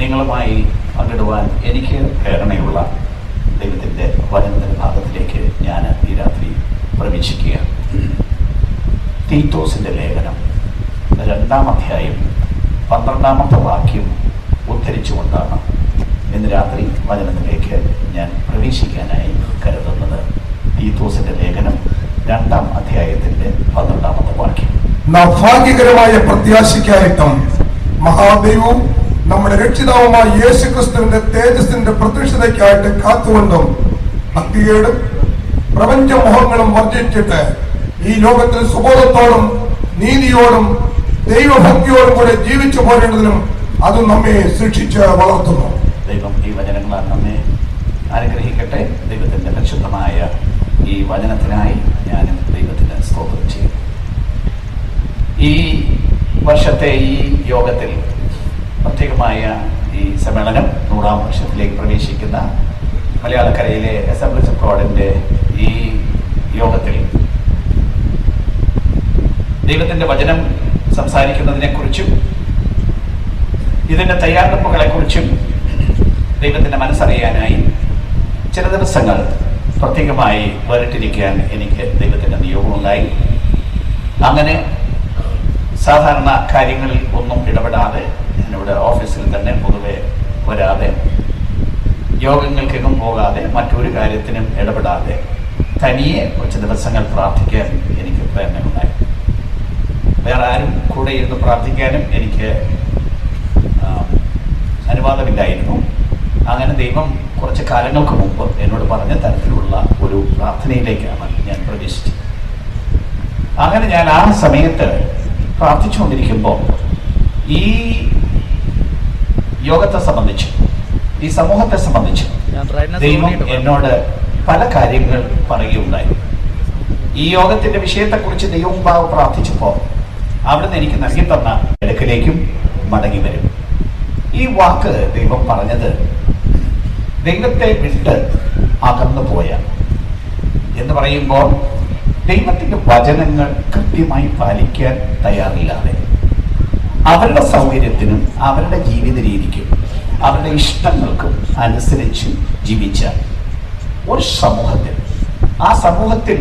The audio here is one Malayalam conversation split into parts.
നിങ്ങളുമായി പങ്കിടുവാൻ എനിക്ക് പ്രേരണയുള്ള ദൈവത്തിൻ്റെ വചനത്തിൻ്റെ ഭാഗത്തിലേക്ക് ഞാൻ ഈ രാത്രി പ്രവേശിക്കുക തീത്തോസിൻ്റെ ലേഖനം രണ്ടാം അധ്യായം പന്ത്രണ്ടാമത്തെ വാക്യം ഉദ്ധരിച്ചുകൊണ്ടാണ് ഇന്ന് രാത്രി വചനത്തിലേക്ക് ഞാൻ പ്രവേശിക്കാനായി കരുതുന്നത് തീത്തോസിൻ്റെ ലേഖനം രണ്ടാം അധ്യായത്തിൻ്റെ പന്ത്രണ്ടാമത്തെ വാക്യം നാം ഭാഗ്യകരമായ പ്രത്യാശയ്ക്കായിട്ടും മഹാദൈവവും നമ്മുടെ രക്ഷിതാവുമായ യേശു ക്രിസ്തുവിന്റെ തേജസ്സിന്റെ പ്രത്യക്ഷതയ്ക്കായിട്ട് കാത്തുകൊണ്ടും ഭക്തിയോടും പ്രപഞ്ചമോഹങ്ങളും വർദ്ധിച്ചിട്ട് ഈ ലോകത്തിൽ സുബോധത്തോടും നീതിയോടും ദൈവഭക്തിയോടും കൂടെ ജീവിച്ചു പോരേണ്ടതിനും അത് നമ്മെ ശിക്ഷിച്ച് വളർത്തുന്നു ദൈവം ഈ വചനങ്ങളാൽ നമ്മെ അനുഗ്രഹിക്കട്ടെ ദൈവത്തിൻ്റെ പരിശുദ്ധമായ ഈ വചനത്തിനായി ഞാൻ ദൈവത്തിന് സ്തോത്രം ചെയ്യും ഈ വർഷത്തെ ഈ യോഗത്തിൽ പ്രത്യേകമായ ഈ സമ്മേളനം നൂറാം വർഷത്തിലേക്ക് പ്രവേശിക്കുന്ന മലയാളക്കരയിലെ അസംബ്ലീസ് ഓഫ് ഗോഡിൻ്റെ ഈ യോഗത്തിൽ ദൈവത്തിൻ്റെ വചനം സംസാരിക്കുന്നതിനെക്കുറിച്ചും ഇതിൻ്റെ തയ്യാറെടുപ്പുകളെക്കുറിച്ചും ദൈവത്തിൻ്റെ മനസ്സറിയാനായി ചില ദിവസങ്ങൾ പ്രത്യേകമായി വേറിട്ടിരിക്കാൻ എനിക്ക് ദൈവത്തിൻ്റെ നിയോഗമുണ്ടായി അങ്ങനെ സാധാരണ കാര്യങ്ങളിൽ ഒന്നും ഇടപെടാതെ ഞാനിവിടെ ഓഫീസിൽ തന്നെ പൊതുവെ വരാതെ യോഗങ്ങൾക്കെങ്ങും പോകാതെ മറ്റൊരു കാര്യത്തിനും ഇടപെടാതെ തനിയെ കുറച്ച് ദിവസങ്ങൾ പ്രാർത്ഥിക്കാൻ എനിക്ക് പ്രേരണയുണ്ടായി വേറെ ആരും കൂടെ ഇരുന്ന് പ്രാർത്ഥിക്കാനും എനിക്ക് ആ, അനുവാദമില്ലായിരുന്നു അങ്ങനെ ദൈവം കുറച്ച് കാലങ്ങൾക്ക് മുമ്പ് എന്നോട് പറഞ്ഞ തരത്തിലുള്ള ഒരു പ്രാർത്ഥനയിലേക്കാണ് ഞാൻ പ്രവേശിച്ചത് അങ്ങനെ ഞാൻ ആ സമയത്ത് പ്രാർത്ഥിച്ചുകൊണ്ടിരിക്കുമ്പോൾ ഈ യോഗത്തെ സംബന്ധിച്ച് ഈ സമൂഹത്തെ സംബന്ധിച്ച് ഞാൻ റൈഡിനെ ദൈവം തോന്നിയിട്ട് പറഞ്ഞു. എന്നോട് പല കാര്യങ്ങൾ പറയുകയുണ്ടായി ഈ യോഗത്തിന്റെ വിഷയത്തെക്കുറിച്ച് ദൈവം മുമ്പാകെ പ്രാർത്ഥിച്ചപ്പോൾ അവിടുന്ന് എനിക്ക് നൽകി തന്ന അടുക്കലേക്കും മടങ്ങി വരും ഈ വാക്ക് ദൈവം പറഞ്ഞത് ദൈവത്തെ വിട്ട് അകന്നു പോയ എന്ന് പറയുമ്പോൾ ദൈവത്തിന്റെ വചനങ്ങൾ കൃത്യമായി പാലിക്കാൻ തയ്യാറില്ലാതെ അവരുടെ സൗകര്യത്തിനും അവരുടെ ജീവിത രീതിക്കും അവരുടെ ഇഷ്ടങ്ങൾക്കും അനുസരിച്ച് ജീവിച്ച ഒരു സമൂഹത്തിൽ ആ സമൂഹത്തിൽ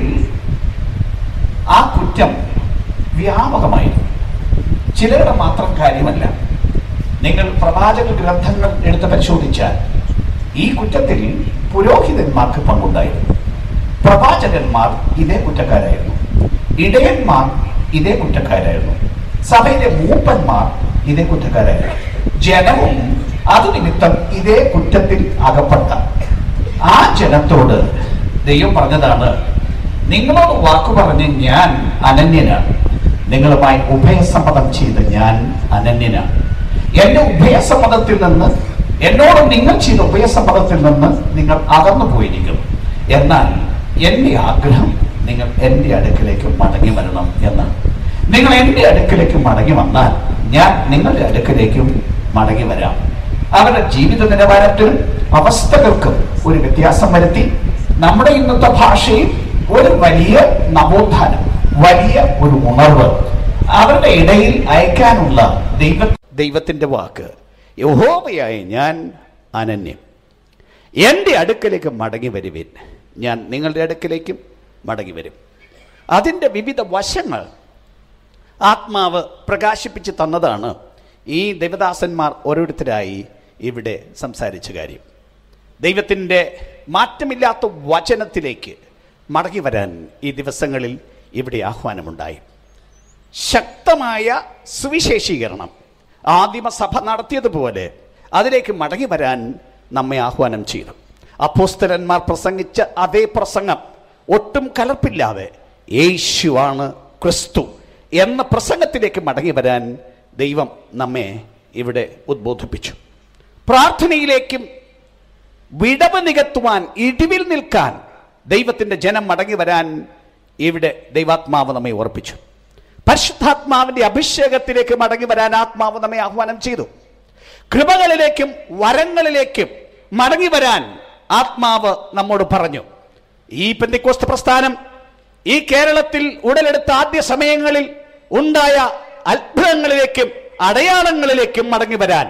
ആ കുറ്റം വ്യാപകമായിരുന്നു ചിലരുടെ മാത്രം കാര്യമല്ല നിങ്ങൾ പ്രവാചക ഗ്രന്ഥങ്ങൾ എടുത്ത് പരിശോധിച്ചാൽ ഈ കുറ്റത്തിൽ പുരോഹിതന്മാർക്ക് പങ്കുണ്ടായിരുന്നു പ്രവാചകന്മാർ ഇതേ കുറ്റക്കാരായിരുന്നു ഇടയന്മാർ ഇതേ കുറ്റക്കാരായിരുന്നു സഭയിലെ മൂപ്പന്മാർ ഇതേ കുറ്റക്കാരായിരുന്നു ജനവും അത് നിമിത്തം ഇതേ കുറ്റത്തിൽ അകപ്പെട്ട ആ ജനത്തോട് ദൈവം പറഞ്ഞതാണ് നിങ്ങളോട് വാക്കു പറഞ്ഞ് ഞാൻ അനന്യനാണ് നിങ്ങളുമായി ഉഭയസമ്മതം ചെയ്ത് ഞാൻ അനന്യനാണ് എന്റെ ഉഭയസമ്മതത്തിൽ നിന്ന് എന്നോട് നിങ്ങൾ ചെയ്ത ഉഭയസമ്മതത്തിൽ നിന്ന് നിങ്ങൾ അകന്നു പോയിരിക്കുന്നു എന്നാൽ എന്റെ ആഗ്രഹം നിങ്ങൾ എന്റെ അടുക്കിലേക്ക് മടങ്ങി വരണം എന്നാണ് നിങ്ങൾ എന്റെ അടുക്കിലേക്ക് മടങ്ങി വന്നാൽ ഞാൻ നിങ്ങളുടെ അടുക്കിലേക്കും മടങ്ങി വരാം അവരുടെ ജീവിത നിലവാരത്തിലും അവസ്ഥകൾക്കും ഒരു വ്യത്യാസം വരുത്തി നമ്മുടെ ഇന്നത്തെ ഭാഷയിൽ ഒരു വലിയ നവോത്ഥാനം വലിയ ഒരു ഉണർവ് അവരുടെ ഇടയിൽ അയക്കാനുള്ള ദൈവ ദൈവത്തിന്റെ വാക്ക് യഹോവയായ ഞാൻ അനന്യം എൻ്റെ അടുക്കലേക്ക് മടങ്ങി വരുവിൻ ഞാൻ നിങ്ങളുടെ അടുക്കലേക്കും മടങ്ങി വരും അതിൻ്റെ വിവിധ വശങ്ങൾ ആത്മാവ് പ്രകാശിപ്പിച്ച് തന്നതാണ് ഈ ദൈവദാസന്മാർ ഓരോരുത്തരായി ഇവിടെ സംസാരിച്ച കാര്യം ദൈവത്തിൻ്റെ മാറ്റമില്ലാത്ത വചനത്തിലേക്ക് മടങ്ങി വരാൻ ഈ ദിവസങ്ങളിൽ ഇവിടെ ആഹ്വാനമുണ്ടായി ശക്തമായ സുവിശേഷീകരണം ആദിമസഭ നടത്തിയതുപോലെ അതിലേക്ക് മടങ്ങി വരാൻ നമ്മെ ആഹ്വാനം ചെയ്തു അപ്പോസ്തലന്മാർ പ്രസംഗിച്ച അതേ പ്രസംഗം ഒട്ടും കലർപ്പില്ലാതെ യേശുവാണ് ക്രിസ്തു എന്ന പ്രസംഗത്തിലേക്ക് മടങ്ങി വരാൻ ദൈവം നമ്മെ ഇവിടെ ഉദ്ബോധിപ്പിച്ചു പ്രാർത്ഥനയിലേക്കും വിടവ് നികത്തുവാൻ ഇടിവിൽ നിൽക്കാൻ ദൈവത്തിന്റെ ജനം മടങ്ങി വരാൻ ഇവിടെ ദൈവാത്മാവ് നമ്മെ ഓർപ്പിച്ചു പരിശുദ്ധാത്മാവിന്റെ അഭിഷേകത്തിലേക്ക് മടങ്ങി വരാൻ ആത്മാവ് നമ്മെ ആഹ്വാനം ചെയ്തു കൃപകളിലേക്കും വരങ്ങളിലേക്കും മടങ്ങി വരാൻ ആത്മാവ് നമ്മോട് പറഞ്ഞു ഈ പെന്തിക്കോസ്ത് പ്രസ്ഥാനം ഈ കേരളത്തിൽ ഉടലെടുത്ത ആദ്യ സമയങ്ങളിൽ ഉണ്ടായ അത്ഭുതങ്ങളിലേക്കും അടയാളങ്ങളിലേക്കും മടങ്ങി വരാൻ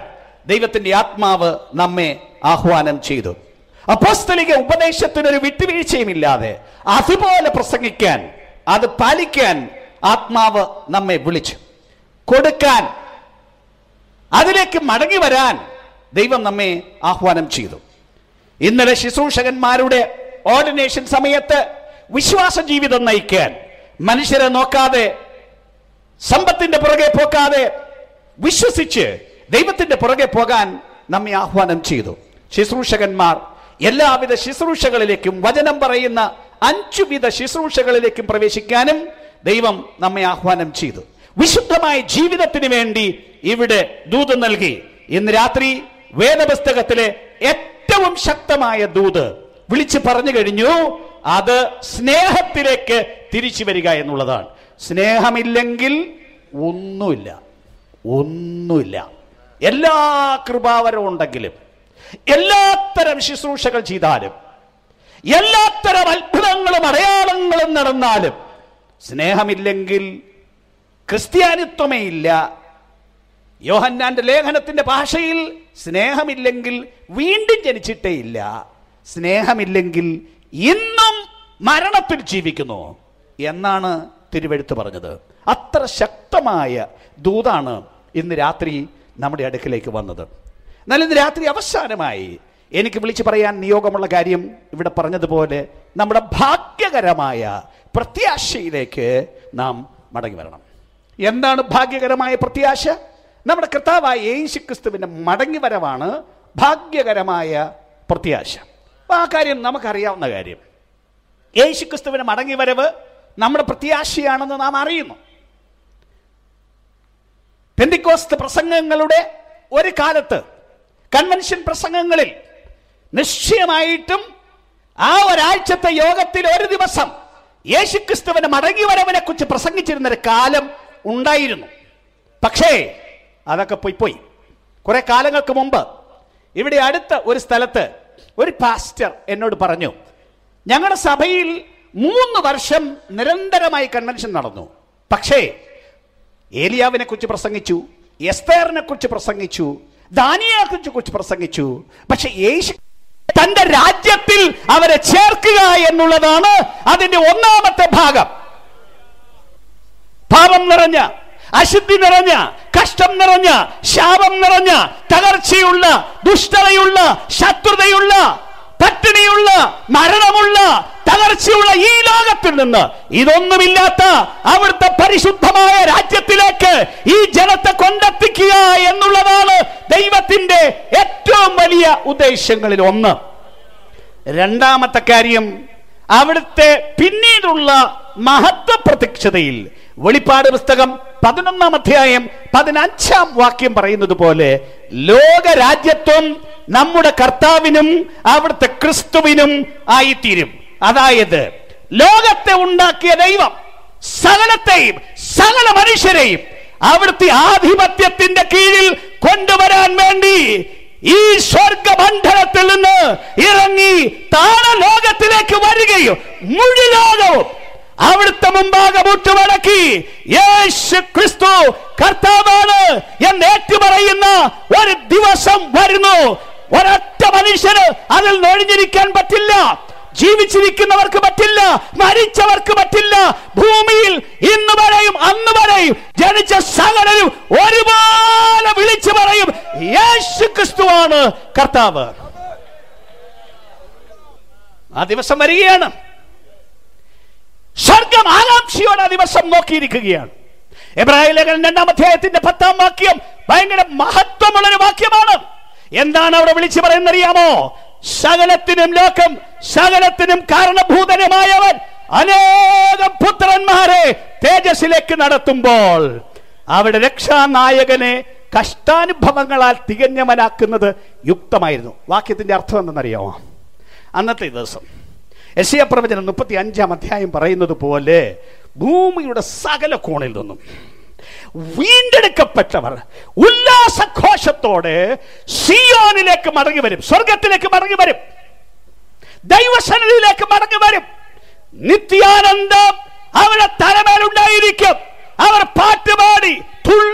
ദൈവത്തിന്റെ ആത്മാവ് നമ്മെ ആഹ്വാനം ചെയ്തു അപ്പോസ്തലിക ഉപദേശത്തിനൊരു വിട്ടുവീഴ്ചയുമില്ലാതെ അതുപോലെ പ്രസംഗിക്കാൻ അത് പാലിക്കാൻ ആത്മാവ് നമ്മെ വിളിച്ചു കൊടുക്കാൻ അതിലേക്ക് മടങ്ങി വരാൻ ദൈവം നമ്മെ ആഹ്വാനം ചെയ്തു ഇന്നലെ ശുശ്രൂഷകന്മാരുടെ ഓർഡിനേഷൻ സമയത്ത് വിശ്വാസ ജീവിതം നയിക്കാൻ മനുഷ്യരെ നോക്കാതെ സമ്പത്തിന്റെ പുറകെ പോക്കാതെ വിശ്വസിച്ച് ദൈവത്തിന്റെ പുറകെ പോകാൻ നമ്മെ ആഹ്വാനം ചെയ്തു ശുശ്രൂഷകന്മാർ എല്ലാവിധ ശുശ്രൂഷകളിലേക്കും വചനം പറയുന്ന അഞ്ചുവിധ ശുശ്രൂഷകളിലേക്കും പ്രവേശിക്കാനും ദൈവം നമ്മെ ആഹ്വാനം ചെയ്തു വിശുദ്ധമായ ജീവിതത്തിന് വേണ്ടി ഇവിടെ ദൂത് നൽകി ഇന്ന് രാത്രി വേദപുസ്തകത്തിലെ ഏറ്റവും ശക്തമായ ദൂത് വിളിച്ചു പറഞ്ഞു കഴിഞ്ഞു അത് സ്നേഹത്തിലേക്ക് തിരിച്ചു വരിക എന്നുള്ളതാണ് സ്നേഹമില്ലെങ്കിൽ ഒന്നുമില്ല ഒന്നുമില്ല എല്ലാ കൃപാവരവും ഉണ്ടെങ്കിലും എല്ലാത്തരം ശുശ്രൂഷകൾ ചെയ്താലും എല്ലാത്തരം അത്ഭുതങ്ങളും അടയാളങ്ങളും നടന്നാലും സ്നേഹമില്ലെങ്കിൽ ക്രിസ്ത്യാനിത്വമേ ഇല്ല യോഹന്നാന്റെ ലേഖനത്തിന്റെ ഭാഷയിൽ സ്നേഹമില്ലെങ്കിൽ വീണ്ടും ജനിച്ചിട്ടേ ഇല്ല സ്നേഹമില്ലെങ്കിൽ ഇന്നും മരണത്തിൽ ജീവിക്കുന്നു എന്നാണ് തിരുവെഴുത്ത് പറഞ്ഞത് അത്ര ശക്തമായ ദൂതാണ് ഇന്ന് രാത്രി നമ്മുടെ അടുക്കിലേക്ക് വന്നത് എന്നാൽ ഇന്ന് രാത്രി അവസാനമായി എനിക്ക് വിളിച്ചു പറയാൻ നിയോഗമുള്ള കാര്യം ഇവിടെ പറഞ്ഞതുപോലെ നമ്മുടെ ഭാഗ്യകരമായ പ്രത്യാശയിലേക്ക് നാം മടങ്ങി വരണം എന്താണ് ഭാഗ്യകരമായ പ്രത്യാശ നമ്മുടെ കർത്താവായ യേശു ക്രിസ്തുവിന്റെ മടങ്ങി വരവാണ് ഭാഗ്യകരമായ പ്രത്യാശ അപ്പൊ ആ കാര്യം നമുക്കറിയാവുന്ന കാര്യം യേശു ക്രിസ്തുവിന്റെ മടങ്ങി വരവ് നമ്മുടെ പ്രത്യാശയാണെന്ന് നാം അറിയുന്നു പെന്തിക്കോസ്ത് പ്രസംഗങ്ങളുടെ ഒരു കാലത്ത് കൺവെൻഷൻ പ്രസംഗങ്ങളിൽ നിശ്ചയമായിട്ടും ആ ഒരാഴ്ചത്തെ യോഗത്തിൽ ഒരു ദിവസം യേശുക്രിസ്തുവിന്റെ മടങ്ങി വരവിനെ കുറിച്ച് പ്രസംഗിച്ചിരുന്ന ഒരു കാലം ഉണ്ടായിരുന്നു പക്ഷേ അതൊക്കെ പോയി പോയി കുറെ കാലങ്ങൾക്ക് മുമ്പ് ഇവിടെ അടുത്ത ഒരു സ്ഥലത്ത് ഒരു പാസ്റ്റർ എന്നോട് പറഞ്ഞു ഞങ്ങളുടെ സഭയിൽ മൂന്ന് വർഷം നിരന്തരമായി കൺവെൻഷൻ നടന്നു പക്ഷേ ഏലിയാവിനെ കുറിച്ച് പ്രസംഗിച്ചു എസ്തേറിനെ കുറിച്ച് പ്രസംഗിച്ചു ദാനിയെ കുറിച്ച് പ്രസംഗിച്ചു പക്ഷെ യേശു തന്റെ രാജ്യത്തിൽ അവരെ ചേർക്കുക എന്നുള്ളതാണ് അതിന്റെ ഒന്നാമത്തെ ഭാഗം പാപം നിറഞ്ഞ അശുദ്ധി നിറഞ്ഞ കഷ്ടം നിറഞ്ഞ ശാപം നിറഞ്ഞ തകർച്ചയുള്ള ദുഷ്ടതയുള്ള ശത്രുതയുള്ള പട്ടിണിയുള്ള മരണമുള്ള തകർച്ചയുള്ള ഈ ലോകത്തിൽ നിന്ന് ഇതൊന്നുമില്ലാത്ത അവിടുത്തെ പരിശുദ്ധമായ രാജ്യത്തിലേക്ക് ഈ ജനത്തെ കൊണ്ടെത്തിക്കുക എന്നുള്ളതാണ് ദൈവത്തിന്റെ ഏറ്റവും വലിയ ഉദ്ദേശങ്ങളിൽ ഒന്ന് രണ്ടാമത്തെ കാര്യം അവിടുത്തെ പിന്നീടുള്ള മഹത്വ പ്രത്യക്ഷതയിൽ വെളിപ്പാട് പുസ്തകം പതിനൊന്നാം അധ്യായം പതിനഞ്ചാം വാക്യം പറയുന്നത് പോലെ ലോകരാജ്യത്വം നമ്മുടെ കർത്താവിനും അവിടുത്തെ ക്രിസ്തുവിനും ആയിത്തീരും അതായത് ലോകത്തെ ഉണ്ടാക്കിയ ദൈവം സകലത്തെയും സകല മനുഷ്യരെയും അവിടുത്തെ ആധിപത്യത്തിന്റെ കീഴിൽ കൊണ്ടുവരാൻ വേണ്ടി ഈ സ്വർഗമണ്ഡലത്തിൽ നിന്ന് ഇറങ്ങി താഴെ ലോകത്തിലേക്ക് വരികയും മുഴു ലോകവും അവിടുത്തെ മുമ്പാകെ മുട്ടുമടക്കി യേശു ക്രിസ്തു കർത്താവാണ് എന്ന് ഏറ്റുപറയുന്ന ഒരു ദിവസം വരുന്നു ഒരൊറ്റ മനുഷ്യന് അതിൽ നൊഴിഞ്ഞിരിക്കാൻ പറ്റില്ല ജീവിച്ചിരിക്കുന്നവർക്ക് പറ്റില്ല മരിച്ചവർക്ക് പറ്റില്ല ഭൂമിയിൽ ഇന്ന് വരെയും അന്ന് വരെയും ജനിച്ച സകലരും ഒരുപോലെ വിളിച്ചു പറയും യേശു ക്രിസ്തുവാണ് കർത്താവ് ആ ദിവസം വരികയാണ് സ്വർഗം ആകാംക്ഷയോടെ ആ ദിവസം നോക്കിയിരിക്കുകയാണ് എബ്രാഹിം ലേഖനം രണ്ടാം അധ്യായത്തിന്റെ പത്താം വാക്യം ഭയങ്കര മഹത്വമുള്ള ഒരു വാക്യമാണ് എന്താണ് അവിടെ വിളിച്ചു പറയുന്നത് അറിയാമോ സകലത്തിനും ലോകം സകലത്തിനും കാരണഭൂതനുമായവൻ അനേകം പുത്രന്മാരെ തേജസ്സിലേക്ക് നടത്തുമ്പോൾ അവിടെ രക്ഷാനായകനെ കഷ്ടാനുഭവങ്ങളാൽ തികഞ്ഞവനാക്കുന്നത് യുക്തമായിരുന്നു വാക്യത്തിന്റെ അർത്ഥം എന്തെന്നറിയാമോ അന്നത്തെ ദിവസം യശയ പ്രവചനം മുപ്പത്തി അഞ്ചാം അധ്യായം പറയുന്നത് പോലെ ഭൂമിയുടെ സകല കോണിൽ നിന്നും വീണ്ടെടുക്കപ്പെട്ടവർ ഉല്ലാസഘോഷത്തോടെ സിയോനിലേക്ക് മടങ്ങി വരും സ്വർഗത്തിലേക്ക് മടങ്ങി വരും ദൈവസന്നിധിയിലേക്ക് മടങ്ങി വരും നിത്യാനന്ദം അവരുടെ തലമേലുണ്ടായിരിക്കും അവർ പാട്ടുപാടി തുള്ളി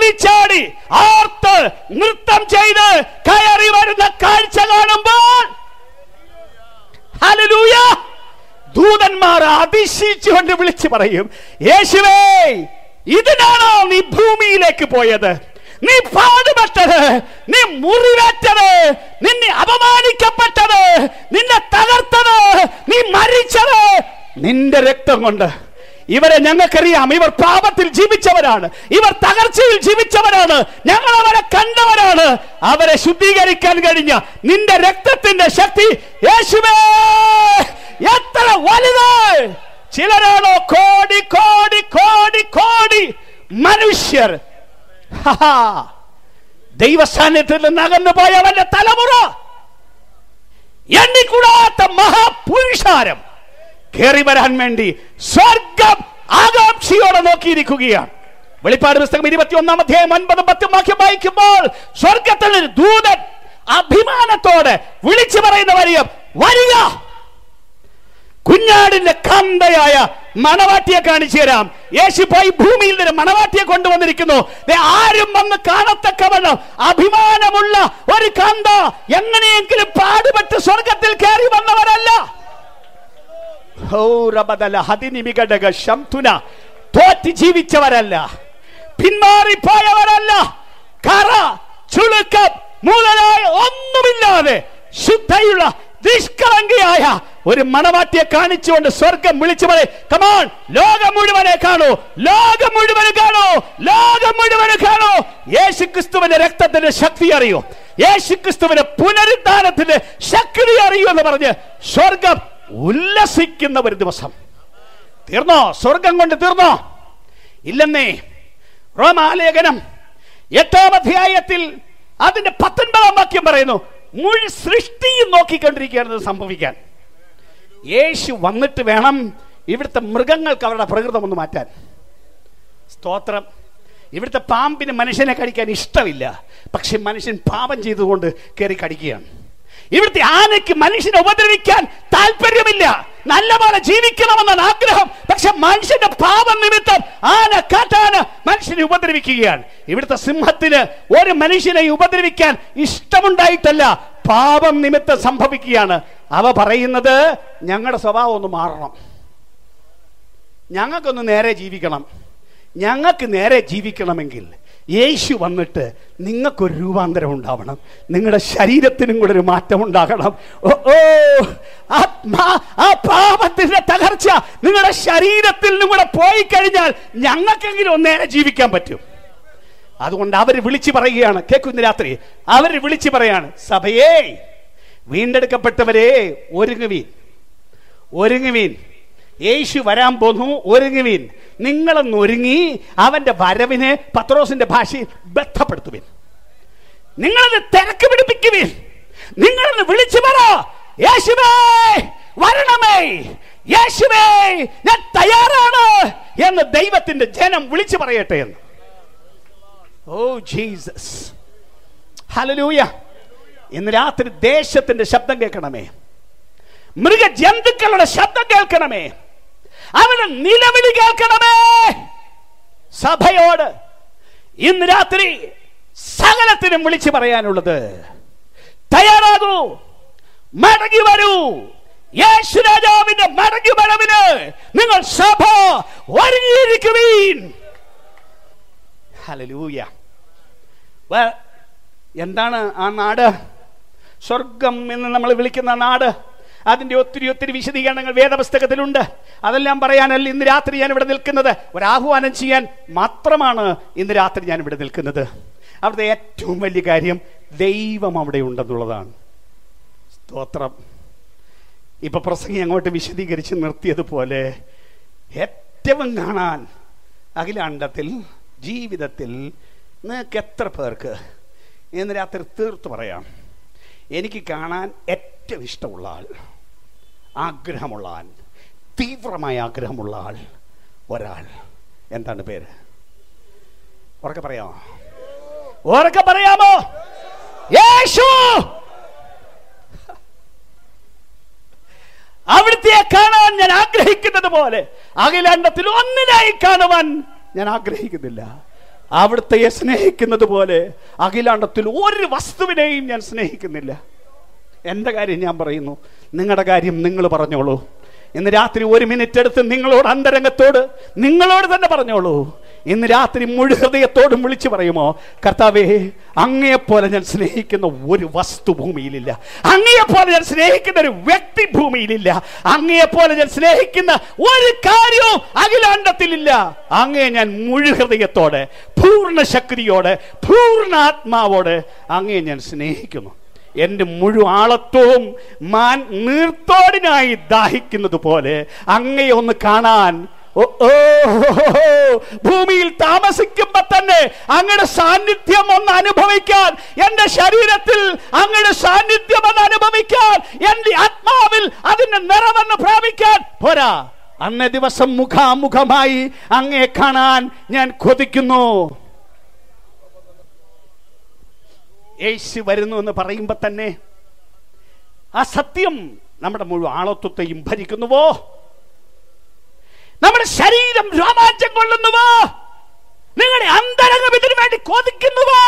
തുള്ളിച്ചാടി ആർത്ത് നൃത്തം ചെയ്ത് കയറി വരുന്ന കാഴ്ച കാണുമ്പോൾ ഹല്ലേലൂയ ദൂതന്മാർ അതിശയിച്ചുകൊണ്ട് വിളിച്ചു പറയും യേശുവേ ഇതിനാണോ നീ ഭൂമിയിലേക്ക് പോയത് നീ പാടുപെട്ടത് നീ മുറിവേറ്റത് നിന്നെ അപമാനിക്കപ്പെട്ടത് നിന്നെ തകർത്തത് നീ മരിച്ചത് നിന്റെ രക്തം കൊണ്ട് ഇവരെ ഞങ്ങൾക്കറിയാം ഇവർ പാപത്തിൽ ജീവിച്ചവരാണ് ഇവർ തകർച്ചയിൽ ജീവിച്ചവരാണ് ഞങ്ങൾ അവരെ കണ്ടവരാണ് അവരെ ശുദ്ധീകരിക്കാൻ കഴിഞ്ഞ നിന്റെ രക്തത്തിന്റെ ശക്തി യേശുവേ എത്ര വലുത് ചിലരാണോ കോടി കോടി കോടി കോടി മനുഷ്യർ ഹഹാ. ദൈവസാന്നിധ്യത്തിൽ നിന്ന് അകന്നു പോയവന്റെ തലമുറ എണ്ണിക്കൂടാത്ത മഹാപുരുഷാരം കയറി വരാൻ വേണ്ടി സ്വർഗം ആകാംക്ഷയോടെ നോക്കിയിരിക്കുകയാണ് വെളിപ്പാട് പുസ്തകം ഇരുപത്തി ഒന്നാം അധ്യായം ഒൻപതും പത്തും വാക്യം വായിക്കുമ്പോൾ സ്വർഗത്തിൽ ഒരു ദൂതൻ അഭിമാനത്തോടെ വിളിച്ചു പറയുന്ന വരിക വരിക കുഞ്ഞാടിന്റെ കന്തയായ മണവാട്ടിയെ കാണിച്ചു തരാം യേശു പോയി ഭൂമിയിൽ നിന്ന് മണവാട്ടിയെ കൊണ്ടുവന്നിരിക്കുന്നു ദേ ആരും വന്ന് കാണത്തക്കവണ്ണം അഭിമാനമുള്ള ഒരു കന്ത എങ്ങനെയെങ്കിലും പാടുപെട്ട് സ്വർഗത്തിൽ കയറി വന്നവരല്ല ഹൗറബദല ഹതിനിമികടക ശംതുന തോറ്റ് ജീവിച്ചവരല്ല പിന്മാറിപ്പോയവരല്ല കറ ചുളുക്കം മുതലായ ഒന്നുമില്ലാതെ ശുദ്ധയുള്ള നിഷ്കളങ്കയായ ഒരു മണവാട്ടിയെ കാണിച്ചുകൊണ്ട് സ്വർഗം വിളിച്ചു പറയും കമാൺ ലോകം മുഴുവനെ കാണൂ ലോകം മുഴുവനും കാണൂ ലോകം മുഴുവനും കാണൂ യേശു ക്രിസ്തുവിന്റെ രക്തത്തിന്റെ ശക്തി അറിയൂ യേശു ക്രിസ്തുവിന്റെ പുനരുദ്ധാനത്തിന്റെ ശക്തി അറിയൂ എന്ന് പറഞ്ഞ് സ്വർഗം ഉല്ലസിക്കുന്ന ഒരു ദിവസം തീർന്നോ സ്വർഗം കൊണ്ട് തീർന്നോ ഇല്ലെന്നേ റോമാലേഖനം എട്ടാം അധ്യായത്തിൽ അതിന്റെ പത്തൊൻപതാം വാക്യം പറയുന്നു മുഴു സൃഷ്ടിയും നോക്കിക്കൊണ്ടിരിക്കുകയാണ് ഇത് സംഭവിക്കാൻ യേശു വന്നിട്ട് വേണം ഇവിടുത്തെ മൃഗങ്ങൾക്ക് അവരുടെ പ്രകൃതം ഒന്ന് മാറ്റാൻ സ്തോത്രം ഇവിടുത്തെ പാമ്പിന് മനുഷ്യനെ കടിക്കാൻ ഇഷ്ടമില്ല പക്ഷെ മനുഷ്യൻ പാപം ചെയ്തുകൊണ്ട് കയറി കടിക്കുകയാണ് ഇവിടുത്തെ ആനയ്ക്ക് മനുഷ്യനെ ഉപദ്രവിക്കാൻ താല്പര്യമില്ല നല്ലപോലെ ജീവിക്കണമെന്നാണ് ആഗ്രഹം പക്ഷെ മനുഷ്യന്റെ പാപം നിമിത്തം ആന കാട്ടാന മനുഷ്യനെ ഉപദ്രവിക്കുകയാണ് ഇവിടുത്തെ സിംഹത്തിന് ഒരു മനുഷ്യനെ ഉപദ്രവിക്കാൻ ഇഷ്ടമുണ്ടായിട്ടല്ല പാപം നിമിത്തം സംഭവിക്കുകയാണ് അവ പറയുന്നത് ഞങ്ങളുടെ സ്വഭാവം ഒന്ന് മാറണം ഞങ്ങൾക്കൊന്ന് നേരെ ജീവിക്കണം ഞങ്ങൾക്ക് നേരെ ജീവിക്കണമെങ്കിൽ യേശു വന്നിട്ട് നിങ്ങൾക്കൊരു രൂപാന്തരം ഉണ്ടാവണം നിങ്ങളുടെ ശരീരത്തിനും കൂടെ ഒരു മാറ്റം ഉണ്ടാകണം ഓ ഓ ആ മാ- ആ പാപത്തിന്റെ തകർച്ച നിങ്ങളുടെ ശരീരത്തിൽ നിന്നും കൂടെ പോയി കഴിഞ്ഞാൽ ഞങ്ങൾക്കെങ്കിലും ഒന്ന് നേരെ ജീവിക്കാൻ പറ്റും അതുകൊണ്ട് അവർ വിളിച്ചു പറയുകയാണ് കേൾക്കുന്ന രാത്രി അവർ വിളിച്ചു പറയാണ് സഭയെ വീണ്ടെടുക്കപ്പെട്ടവരെ ഒരുങ്ങുവീൻ ഒരുങ്ങുവീൻ യേശു വരാൻ പോന്നു ഒരുങ്ങുവീൻ നിങ്ങളൊന്ന് ഒരുങ്ങി അവന്റെ വരവിനെ പത്രോസിന്റെ ഭാഷയിൽ ബന്ധപ്പെടുത്തുവിൻ നിങ്ങളത് തിരക്ക് പിടിപ്പിക്കുവിൻ നിങ്ങളൊന്ന് വിളിച്ചു പറ യേശുവേ വരണമേ യേശുവേ ഞാൻ തയ്യാറാണ് എന്ന് ദൈവത്തിന്റെ ജനം വിളിച്ചു പറയട്ടെ എന്ന് ഓ ജീസസ് ഹലലൂയ ഇന്ന് രാത്രി ദേശത്തിന്റെ ശബ്ദം കേൾക്കണമേ മൃഗജന്തുക്കളുടെ ശബ്ദം കേൾക്കണമേ അവരുടെ നിലവിളി കേൾക്കണമേ സഭയോട് ഇന്ന് രാത്രി സകലത്തിനും വിളിച്ചു പറയാനുള്ളത് തയ്യാറാകൂ മടങ്ങി വരൂ യേശു രാജാവിന്റെ മടങ്ങി വരവിന് നിങ്ങൾ സഭ ഒരുങ്ങിയിരിക്കുവീൻ ഹല്ലേലൂയ വേ- എന്താണ് ആ നാട് സ്വർഗം എന്ന് നമ്മൾ വിളിക്കുന്ന നാട് അതിന്റെ ഒത്തിരി ഒത്തിരി വിശദീകരണങ്ങൾ വേദപുസ്തകത്തിലുണ്ട് അതെല്ലാം പറയാനല്ല ഇന്ന് രാത്രി ഞാൻ ഇവിടെ നിൽക്കുന്നത് ഒരാഹ്വാനം ചെയ്യാൻ മാത്രമാണ് ഇന്ന് രാത്രി ഞാൻ ഇവിടെ നിൽക്കുന്നത് അവിടുത്തെ ഏറ്റവും വലിയ കാര്യം ദൈവം അവിടെ ഉണ്ടെന്നുള്ളതാണ് സ്തോത്രം ഇപ്പൊ പ്രസംഗി അങ്ങോട്ട് വിശദീകരിച്ച് നിർത്തിയതുപോലെ ഏറ്റവും കാണാൻ അഖിലാണ്ടത്തിൽ ജീവിതത്തിൽ നിങ്ങൾക്ക് എത്ര പേർക്ക് ഇന്ന് രാത്രി തീർത്ത് പറയാം എനിക്ക് കാണാൻ ഏറ്റവും ഇഷ്ടമുള്ള ആൾ ആഗ്രഹമുള്ള ആൾ തീവ്രമായ ആഗ്രഹമുള്ള ആൾ ഒരാൾ എന്താണ് പേര് ഉറക്കെ പറയാമോ ഉറക്കെ പറയാമോ യേശു അവിടുത്തെ കാണാൻ ഞാൻ ആഗ്രഹിക്കുന്നത് പോലെ അഖിലാണ്ടത്തിൽ ഒന്നിനായി കാണുവാൻ ഞാൻ ആഗ്രഹിക്കുന്നില്ല അവിടുത്തെ സ്നേഹിക്കുന്നത് പോലെ അഖിലാണ്ടത്തിൽ ഒരു വസ്തുവിനെയും ഞാൻ സ്നേഹിക്കുന്നില്ല എൻ്റെ കാര്യം ഞാൻ പറയുന്നു നിങ്ങളുടെ കാര്യം നിങ്ങൾ പറഞ്ഞോളൂ ഇന്ന് രാത്രി ഒരു മിനിറ്റ് എടുത്ത് നിങ്ങളോട് അന്തരംഗത്തോട് നിങ്ങളോട് തന്നെ പറഞ്ഞോളൂ ഇന്ന് രാത്രി മുഴു ഹൃദയത്തോടും വിളിച്ചു പറയുമോ കർത്താവേ അങ്ങയെപ്പോലെ ഞാൻ സ്നേഹിക്കുന്ന ഒരു വസ്തു ഭൂമിയിലില്ല അങ്ങയെപ്പോലെ ഞാൻ സ്നേഹിക്കുന്ന ഒരു വ്യക്തി ഭൂമിയിലില്ല അങ്ങയെപ്പോലെ ഞാൻ സ്നേഹിക്കുന്ന ഒരു കാര്യവും അഖിലാണ്ടത്തിലില്ല അങ്ങയെ ഞാൻ മുഴു ഹൃദയത്തോടെ പൂർണ്ണ ശക്തിയോടെ പൂർണ്ണ ആത്മാവോടെ അങ്ങയെ ഞാൻ സ്നേഹിക്കുന്നു എൻ്റെ മുഴു ആളത്വവും മാൻ നീർത്തോടിനായി ദാഹിക്കുന്നത് പോലെ അങ്ങയെ ഒന്ന് കാണാൻ ഓ ഓ, ഭൂമിയിൽ താമസിക്കുമ്പോ തന്നെ അങ്ങയുടെ സാന്നിധ്യം ഒന്ന് അനുഭവിക്കാൻ എന്റെ ശരീരത്തിൽ അങ്ങയുടെ സാന്നിധ്യം ഒന്ന് അനുഭവിക്കാൻ എന്റെ ആത്മാവിൽ അതിന്റെ നിറവെന്ന് പ്രാപിക്കാൻ പോരാ അന്നേ ദിവസം മുഖാമുഖമായി അങ്ങയെ കാണാൻ ഞാൻ കൊതിക്കുന്നു യേശു വരുന്നു എന്ന് പറയുമ്പോൾ തന്നെ ആ സത്യം നമ്മുടെ മുഴുവൻ ആളത്വത്തെയും ഭരിക്കുന്നുവോ നമ്മുടെ ശരീരം രോമാഞ്ചം കൊള്ളുന്നുവോ നിങ്ങളുടെ അന്തരംഗം ഇതിനു വേണ്ടി കൊതിക്കുന്നുവോ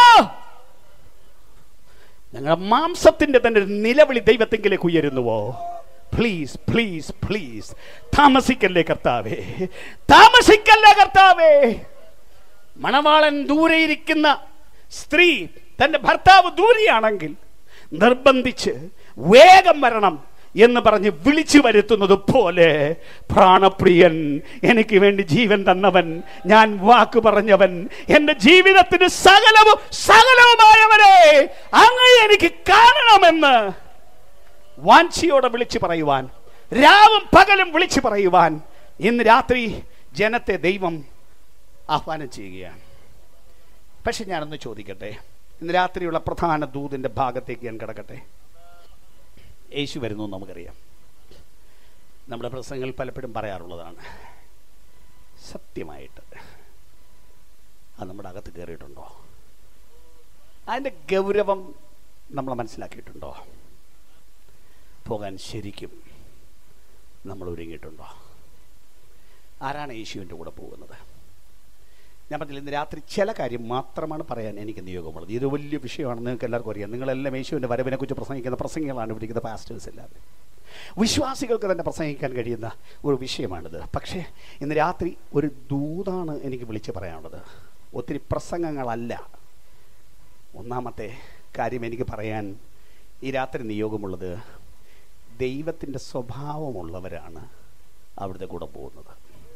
ഞങ്ങളുടെ മാംസത്തിന്റെ തന്നെ ഒരു നിലവിളി ദൈവത്തെങ്കിലേക്ക് ഉയരുന്നുവോ പ്ലീസ് പ്ലീസ് പ്ലീസ് താമസിക്കല്ലേ കർത്താവേ താമസിക്കല്ലേ കർത്താവേ മണവാളൻ ദൂരെ ഇരിക്കുന്ന സ്ത്രീ തന്റെ ഭർത്താവ് ദൂരെയാണെങ്കിൽ നിർബന്ധിച്ച് വേഗം വരണം എന്ന് പറഞ്ഞ് വിളിച്ചു വരുത്തുന്നത് പോലെ പ്രാണപ്രിയൻ എനിക്ക് വേണ്ടി ജീവൻ തന്നവൻ ഞാൻ വാക്ക് പറഞ്ഞവൻ എന്റെ ജീവിതത്തിന് സകലവും സകലവുമായവരെ അങ്ങ് എനിക്ക് കാണണമെന്ന് വാഞ്ചിയോടെ വിളിച്ചു പറയുവാൻ രാവും പകലും വിളിച്ചു പറയുവാൻ ഇന്ന് രാത്രി ജനത്തെ ദൈവം ആഹ്വാനം ചെയ്യുകയാണ് പക്ഷെ ഞാനൊന്ന് ചോദിക്കട്ടെ ഇന്ന് രാത്രിയുള്ള പ്രധാന ദൂതിന്റെ ഭാഗത്തേക്ക് ഞാൻ കിടക്കട്ടെ യേശു വരുന്നു എന്ന് നമുക്കറിയാം നമ്മുടെ പ്രസംഗങ്ങൾ പലപ്പോഴും പറയാറുള്ളതാണ് സത്യമായിട്ട് അത് നമ്മുടെ അകത്ത് കയറിയിട്ടുണ്ടോ അതിൻ്റെ ഗൗരവം നമ്മൾ മനസ്സിലാക്കിയിട്ടുണ്ടോ പോകാൻ ശരിക്കും നമ്മൾ ഒരുങ്ങിയിട്ടുണ്ടോ ആരാണ് യേശുവിൻ്റെ കൂടെ പോകുന്നത് ഞാൻ പറഞ്ഞില്ല ഇന്ന് രാത്രി ചില കാര്യം മാത്രമാണ് പറയാൻ എനിക്ക് നിയോഗമുള്ളത് ഇത് വലിയ വിഷയമാണ് നിങ്ങൾക്ക് എല്ലാവർക്കും അറിയാം നിങ്ങളെല്ലാം യേശുവിൻ്റെ വരവിനെ കുറിച്ച് പ്രസംഗിക്കുന്ന പ്രസംഗങ്ങളാണ് ഇവിടിക്കുന്ന പാസ്റ്റേഴ്സ് എല്ലാവരും വിശ്വാസികൾക്ക് തന്നെ പ്രസംഗിക്കാൻ കഴിയുന്ന ഒരു വിഷയമാണിത് പക്ഷേ ഇന്ന് രാത്രി ഒരു ദൂതാണ് എനിക്ക് വിളിച്ച് പറയാനുള്ളത് ഒത്തിരി പ്രസംഗങ്ങളല്ല ഒന്നാമത്തെ കാര്യം എനിക്ക് പറയാൻ ഈ രാത്രി നിയോഗമുള്ളത് ദൈവത്തിൻ്റെ സ്വഭാവമുള്ളവരാണ് അവിടുത്തെ കൂടെ പോകുന്നത്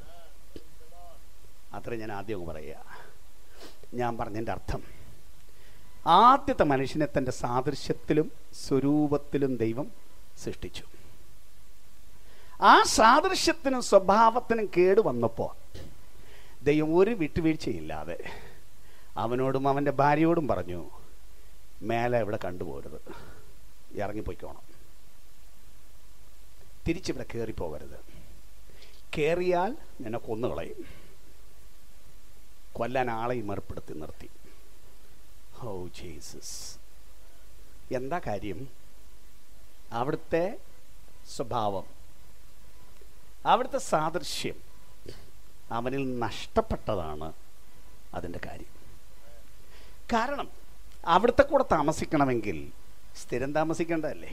അത്ര ഞാൻ ആദ്യം അങ്ങ് പറയുക ഞാൻ പറഞ്ഞതിൻ്റെ അർത്ഥം ആദ്യത്തെ മനുഷ്യനെ തൻ്റെ സാദൃശ്യത്തിലും സ്വരൂപത്തിലും ദൈവം സൃഷ്ടിച്ചു ആ സാദൃശ്യത്തിനും സ്വഭാവത്തിനും കേട് വന്നപ്പോൾ ദൈവം ഒരു വിട്ടുവീഴ്ചയില്ലാതെ അവനോടും അവൻ്റെ ഭാര്യയോടും പറഞ്ഞു മേലെ ഇവിടെ കണ്ടുപോരുത് ഇറങ്ങിപ്പോയിക്കോണം തിരിച്ചിവിടെ കയറിപ്പോകരുത് കയറിയാൽ നിന്നെ കൊന്നുകളയും കൊല്ലാൻ ആളെയും ഏർപ്പെടുത്തി നിർത്തി ഓ ജീസസ് എന്താ കാര്യം അവിടുത്തെ സ്വഭാവം അവിടുത്തെ സാദൃശ്യം അവനിൽ നഷ്ടപ്പെട്ടതാണ് അതിൻ്റെ കാര്യം കാരണം അവിടുത്തെ കൂടെ താമസിക്കണമെങ്കിൽ സ്ഥിരം താമസിക്കേണ്ടതല്ലേ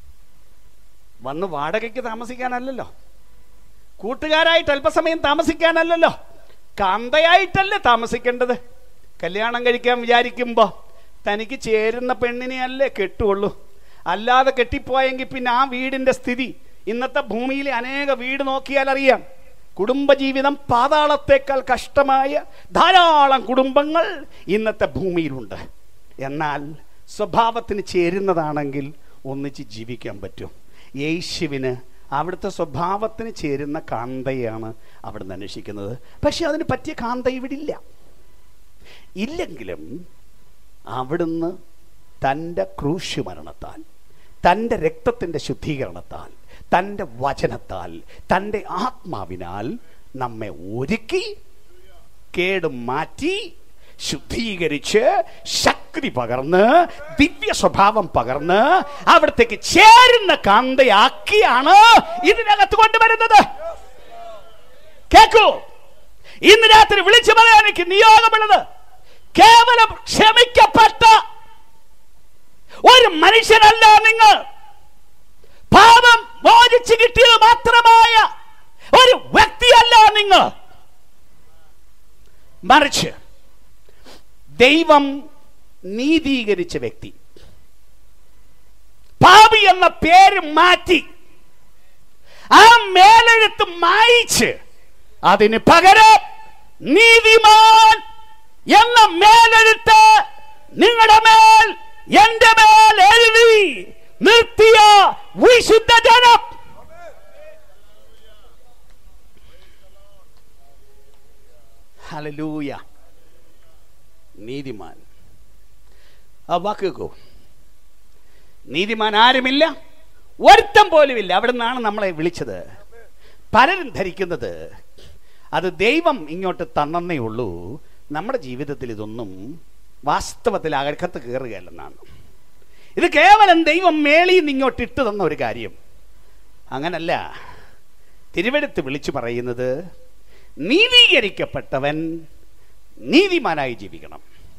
വന്ന് വാടകയ്ക്ക് താമസിക്കാനല്ലല്ലോ കൂട്ടുകാരായിട്ട് അല്പസമയം താമസിക്കാനല്ലല്ലോ കാന്തയായിട്ടല്ലേ താമസിക്കേണ്ടത് കല്യാണം കഴിക്കാൻ വിചാരിക്കുമ്പോൾ തനിക്ക് ചേരുന്ന പെണ്ണിനെ അല്ലേ കെട്ടുള്ളൂ അല്ലാതെ കെട്ടിപ്പോയെങ്കിൽ പിന്നെ ആ വീടിൻ്റെ സ്ഥിതി ഇന്നത്തെ ഭൂമിയിലെ അനേക വീട് നോക്കിയാൽ അറിയാം കുടുംബജീവിതം പാതാളത്തേക്കാൾ കഷ്ടമായ ധാരാളം കുടുംബങ്ങൾ ഇന്നത്തെ ഭൂമിയിലുണ്ട് എന്നാൽ സ്വഭാവത്തിന് ചേരുന്നതാണെങ്കിൽ ഒന്നിച്ച് ജീവിക്കാൻ പറ്റും യേശുവിന് അവിടുത്തെ സ്വഭാവത്തിന് ചേരുന്ന കാന്തയാണ് അവിടുന്ന് അന്വേഷിക്കുന്നത് പക്ഷെ അതിന് പറ്റിയ കാന്ത ഇവിടെ ഇല്ല ഇല്ലെങ്കിലും അവിടുന്ന് തൻ്റെ ക്രൂശ് മരണത്താൽ തൻ്റെ രക്തത്തിൻ്റെ ശുദ്ധീകരണത്താൽ തൻ്റെ വചനത്താൽ തൻ്റെ ആത്മാവിനാൽ നമ്മെ ഒരുക്കി കേട് മാറ്റി ശുദ്ധീകരിച്ച് ശക്തി പകർന്ന് ദിവ്യ സ്വഭാവം പകർന്ന് അവിടത്തേക്ക് ചേരുന്ന കാന്തയാക്കിയാണ് ഇതിനകത്ത് കൊണ്ടുവരുന്നത് കേക്കൂ ഇന്ന് രാത്രി വിളിച്ചു പറയാൻ എനിക്ക് നിയോഗമുള്ളത് കേവലം ക്ഷമിക്കപ്പെട്ട ഒരു മനുഷ്യനല്ല നിങ്ങൾ പാപം മോചിച്ചു കിട്ടിയത് മാത്രമായ ഒരു വ്യക്തിയല്ല നിങ്ങൾ മറിച്ച് ദൈവം നീതീകരിച്ച വ്യക്തി പാപി എന്ന പേര് മാറ്റി ആ മേലെഴുത്ത് മായിച്ച് അതിന് പകരം നീതിമാൻ എന്ന മേലെഴുത്ത് നിങ്ങളുടെ മേൽ എന്റെ മേൽ എഴുതി നിർത്തിയ വിശുദ്ധ ജനം ഹല്ലേലൂയ നീതിമാൻ ആ വാക്ക് കേൾക്കൂ നീതിമാൻ ആരുമില്ല ഒരുത്തം പോലുമില്ല അവിടെ നിന്നാണ് നമ്മളെ വിളിച്ചത് പലരും ധരിക്കുന്നത് അത് ദൈവം ഇങ്ങോട്ട് തന്നേ ഉള്ളൂ നമ്മുടെ ജീവിതത്തിൽ ഇതൊന്നും വാസ്തവത്തിൽ അകത്ത് കയറുകയല്ലെന്നാണ് ഇത് കേവലം ദൈവം മേളിൽ നിന്ന് ഇങ്ങോട്ട് ഇട്ട് തന്ന ഒരു കാര്യം അങ്ങനല്ല തിരുവെടുത്ത് വിളിച്ചു പറയുന്നത് നീതീകരിക്കപ്പെട്ടവൻ നീതിമാനായി ജീവിക്കണം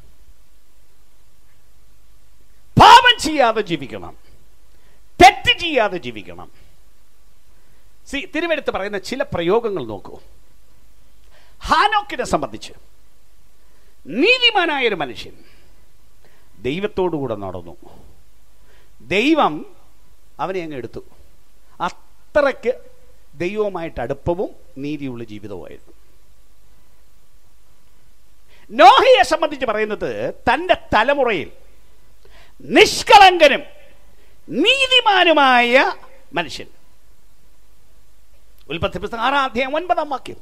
പാപം ചെയ്യാതെ ജീവിക്കണം തെറ്റ് ചെയ്യാതെ ജീവിക്കണം സി തിരുവെടുത്ത് പറയുന്ന ചില പ്രയോഗങ്ങൾ നോക്കൂ ഹാനോക്കിനെ സംബന്ധിച്ച് നീതിമാനായ ഒരു മനുഷ്യൻ ദൈവത്തോടുകൂടെ നടന്നു ദൈവം അവനെ അങ്ങ് എടുത്തു അത്രയ്ക്ക് ദൈവവുമായിട്ട് അടുപ്പവും നീതിയുള്ള ജീവിതവുമായിരുന്നു നോഹയെ സംബന്ധിച്ച് പറയുന്നത് തൻ്റെ തലമുറയിൽ നിഷ്കളങ്കനും നീതിമാനുമായ മനുഷ്യൻ ഉൽപ്പത്തി പുസ്തകം ആറാം അധ്യായം ഒൻപതാം വാക്യം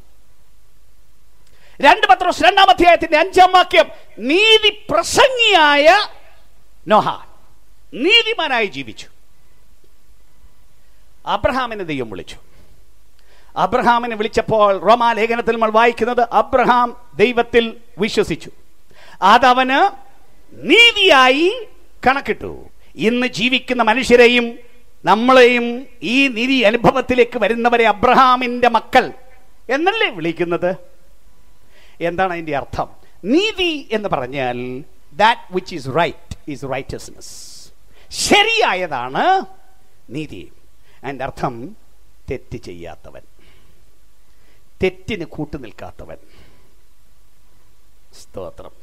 രണ്ട് പത്രോസ് രണ്ടാം അധ്യായത്തിന്റെ അഞ്ചാം വാക്യം നീതി പ്രസംഗിയായ നോഹ നീതിമാനായി ജീവിച്ചു അബ്രഹാമിനെ ദൈവം വിളിച്ചു അബ്രഹാമിനെ വിളിച്ചപ്പോൾ റോമാലേഖനത്തിൽ നമ്മൾ വായിക്കുന്നത് അബ്രഹാം ദൈവത്തിൽ വിശ്വസിച്ചു അതവന് നീതിയായി കണക്കിട്ടു ഇന്ന് ജീവിക്കുന്ന മനുഷ്യരെയും നമ്മളെയും ഈ നീതി അനുഭവത്തിലേക്ക് വരുന്നവരെ അബ്രഹാമിന്റെ മക്കൾ എന്നല്ലേ വിളിക്കുന്നത് എന്താണ് അതിന്റെ അർത്ഥം നീതി എന്ന് പറഞ്ഞാൽ that which is right is righteousness ശരിയായതാണ് നീതി അതിൻ്റെ അർത്ഥം തെറ്റ് ചെയ്യാത്തവൻ തെറ്റിന് കൂട്ടു നിൽക്കാത്തവൻ സ്തോത്രം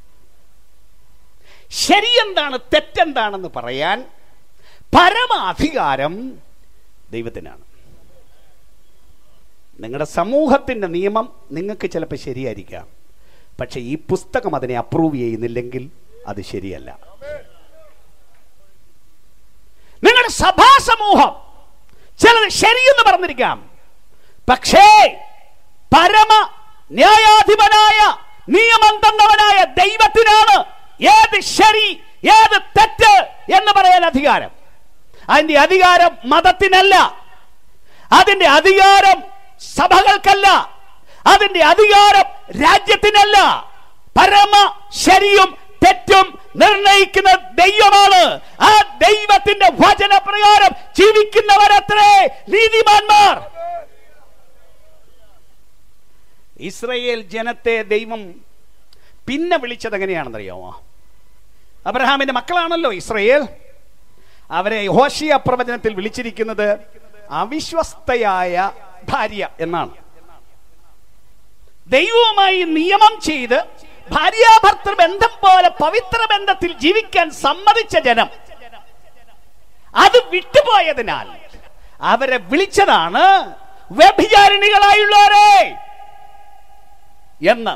ശരിയെന്താണ് തെറ്റെന്താണെന്ന് പറയാൻ പരമാധികാരം ദൈവത്തിനാണ് നിങ്ങളുടെ സമൂഹത്തിൻ്റെ നിയമം നിങ്ങൾക്ക് ചിലപ്പോൾ ശരിയായിരിക്കാം പക്ഷെ ഈ പുസ്തകം അതിനെ അപ്രൂവ് ചെയ്യുന്നില്ലെങ്കിൽ അത് ശരിയല്ല നിങ്ങളുടെ സഭാ സമൂഹം ചിലത് ശരിയെന്ന് പറഞ്ഞിരിക്കാം പക്ഷേ പരമ ന്യായാധിപനായ നിയമം തന്നവനായ ദൈവത്തിനാണ് ഏത് ശരി ഏത് തെറ്റ് എന്ന് പറയാൻ അധികാരം അതിന്റെ അധികാരം മതത്തിനല്ല അതിന്റെ അധികാരം സഭകൾക്കല്ല അതിന്റെ അധികാരം രാജ്യത്തിനല്ല പരമ ശരിയും തെറ്റും നിർണയിക്കുന്ന ദൈവമാണ് ആ ദൈവത്തിന്റെ വചനപ്രകാരം ജീവിക്കുന്നവരത്രേ നീതിമാന്മാർ ഇസ്രയേൽ ജനത്തെ ദൈവം പിന്നെ വിളിച്ചത് എങ്ങനെയാണെന്നറിയാമോ അബ്രഹാമിന്റെ മക്കളാണല്ലോ ഇസ്രയേൽ അവരെ ഹോഷിയ പ്രവചനത്തിൽ വിളിച്ചിരിക്കുന്നത് അവിശ്വസ്തയായ ഭാര്യ എന്നാണ് ദൈവവുമായി നിയമം ചെയ്ത് ഭാര്യാഭർത്തൃ ബന്ധം പോലെ പവിത്ര ബന്ധത്തിൽ ജീവിക്കാൻ സമ്മതിച്ച ജനം അത് വിട്ടുപോയതിനാൽ അവരെ വിളിച്ചതാണ് വ്യഭിചാരിണികളായുള്ളവരെ എന്ന്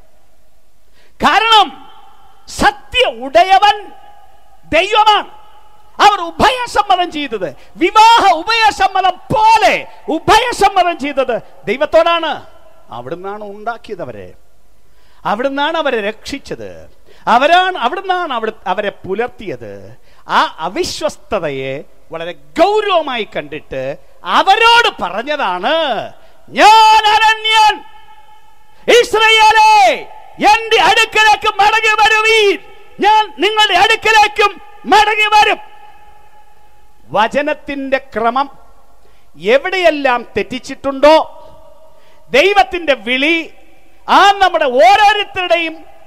കാരണം സത്യ ഉടയവൻ ദൈവമാണ് അവർ ഉഭയസമ്മതം ചെയ്തത് വിവാഹ ഉഭയസമ്മതം പോലെ ഉഭയസമ്മതം ചെയ്തത് ദൈവത്തോടാണ് അവിടുന്നാണ് ഉണ്ടാക്കിയത് അവരെ അവിടുന്നാണ് അവരെ രക്ഷിച്ചത് അവരാണ് അവിടുന്നാണ് അവിടെ അവരെ പുലർത്തിയത് ആ അവിശ്വസ്തതയെ വളരെ ഗൗരവമായി കണ്ടിട്ട് അവരോട് പറഞ്ഞതാണ് ഞാൻ അനന്യൻ ഇസ്രയേലേ എന്റെ അടുക്കലേക്ക് മടങ്ങി വരുവീൻ ഞാൻ നിങ്ങളുടെ അടുക്കലേക്കും മടങ്ങി വരും വചനത്തിന്റെ ക്രമം എവിടെയെല്ലാം തെറ്റിച്ചിട്ടുണ്ടോ ദൈവത്തിന്റെ വിളി ആ നമ്മുടെ ഓരോരുത്തരുടെയും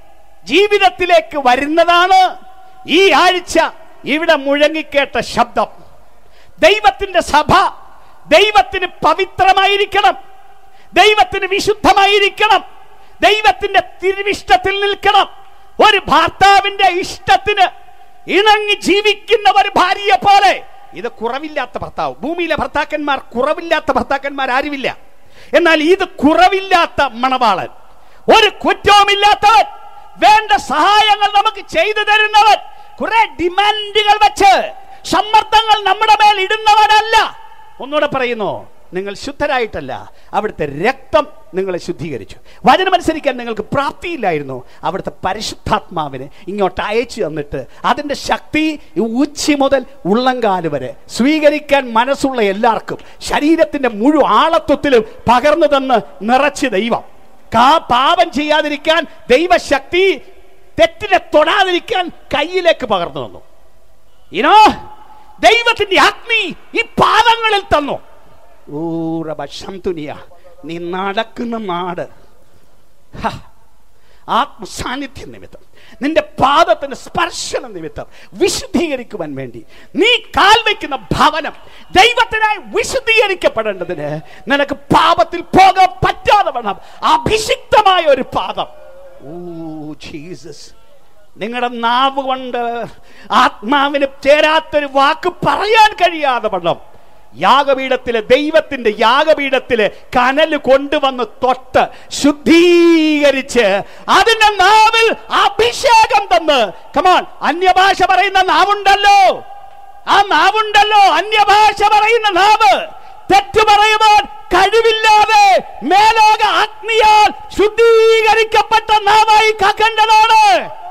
ജീവിതത്തിലേക്ക് വരുന്നതാണ് ഈ ആഴ്ച ഇവിടെ മുഴങ്ങിക്കേട്ട ശബ്ദം ദൈവത്തിന്റെ സഭ ദൈവത്തിന് പവിത്രമായിരിക്കണം ദൈവത്തിന് വിശുദ്ധമായിരിക്കണം ദൈവത്തിന്റെ തിരുവിഷ്ടത്തിൽ നിൽക്കണം ഒരു ഭർത്താവിന്റെ ഇഷ്ടത്തിന് ഇണങ്ങി ജീവിക്കുന്ന ഒരു ഭാര്യയെ പോലെ ഇത് കുറവില്ലാത്ത ഭർത്താവ് ഭൂമിയിലെ ഭർത്താക്കന്മാർ കുറവില്ലാത്ത ഭർത്താക്കന്മാർ ആരുമില്ല എന്നാൽ ഇത് കുറവില്ലാത്ത മണവാളൻ ഒരു കുറ്റവുമില്ലാത്തവൻ വേണ്ട സഹായങ്ങൾ നമുക്ക് ചെയ്തു തരുന്നവൻ കുറെ ഡിമാൻഡുകൾ വെച്ച് സമ്മർദ്ദങ്ങൾ നമ്മുടെ മേൽ ഇടുന്നവനല്ല ഒന്നുകൂടെ പറയുന്നു നിങ്ങൾ ശുദ്ധരായിട്ടല്ല അവിടുത്തെ രക്തം നിങ്ങളെ ശുദ്ധീകരിച്ചു വചനമനുസരിക്കാൻ നിങ്ങൾക്ക് പ്രാപ്തിയില്ലായിരുന്നു അവിടുത്തെ പരിശുദ്ധാത്മാവിനെ ഇങ്ങോട്ട് അയച്ചു തന്നിട്ട് അതിൻ്റെ ശക്തി ഈ ഉച്ചി മുതൽ ഉള്ളങ്കാല് വരെ സ്വീകരിക്കാൻ മനസ്സുള്ള എല്ലാവർക്കും ശരീരത്തിൻ്റെ മുഴുവൻ ആളത്വത്തിലും പകർന്നു തന്ന് നിറച്ച് ദൈവം കാ പാപം ചെയ്യാതിരിക്കാൻ ദൈവശക്തി തെറ്റിനെ തൊടാതിരിക്കാൻ കയ്യിലേക്ക് പകർന്നു തന്നു ഇനോ ദൈവത്തിന്റെ അഗ്നി ഈ പാദങ്ങളിൽ തന്നു ഊറബശംതുനിയ നീ നടക്കുന്ന നാട് ഹ, ആത്മസാന്നിധ്യം നിമിത്തം നിന്റെ പാദത്തിന്റെ സ്പർശന നിമിത്തം വിശുദ്ധീകരിക്കുവാൻ വേണ്ടി നീ കാൽ വയ്ക്കുന്ന ഭവനം ദൈവത്തിനായി വിശുദ്ധീകരിക്കപ്പെടേണ്ടതിന് നിനക്ക് പാപത്തിൽ പോകാൻ പറ്റാതെ വേണം അഭിഷിക്തമായ ഒരു പാദം ഓ ജീസസ് നിങ്ങളുടെ നാവ് കൊണ്ട് ആത്മാവിന് ചേരാത്തൊരു വാക്ക് പറയാൻ കഴിയാതെ വണ്ണം യാഗപീഠത്തിലെ ദൈവത്തിന്റെ യാഗപീഠത്തിലെ കനൽ കൊണ്ടുവന്ന് തൊട്ട് ശുദ്ധീകരിച്ച് അതിന്റെ നാവിൽ അഭിഷേകം തന്ന് കമാൺ അന്യഭാഷ പറയുന്ന നാവുണ്ടല്ലോ ആ നാവുണ്ടല്ലോ അന്യഭാഷ പറയുന്ന നാവ് തെറ്റു പറയുവാൻ കഴിവില്ലാതെ മേലോക അഗ്നിയാൽ ശുദ്ധീകരിക്കപ്പെട്ട നാവായി കാക്കേണ്ടതാണ്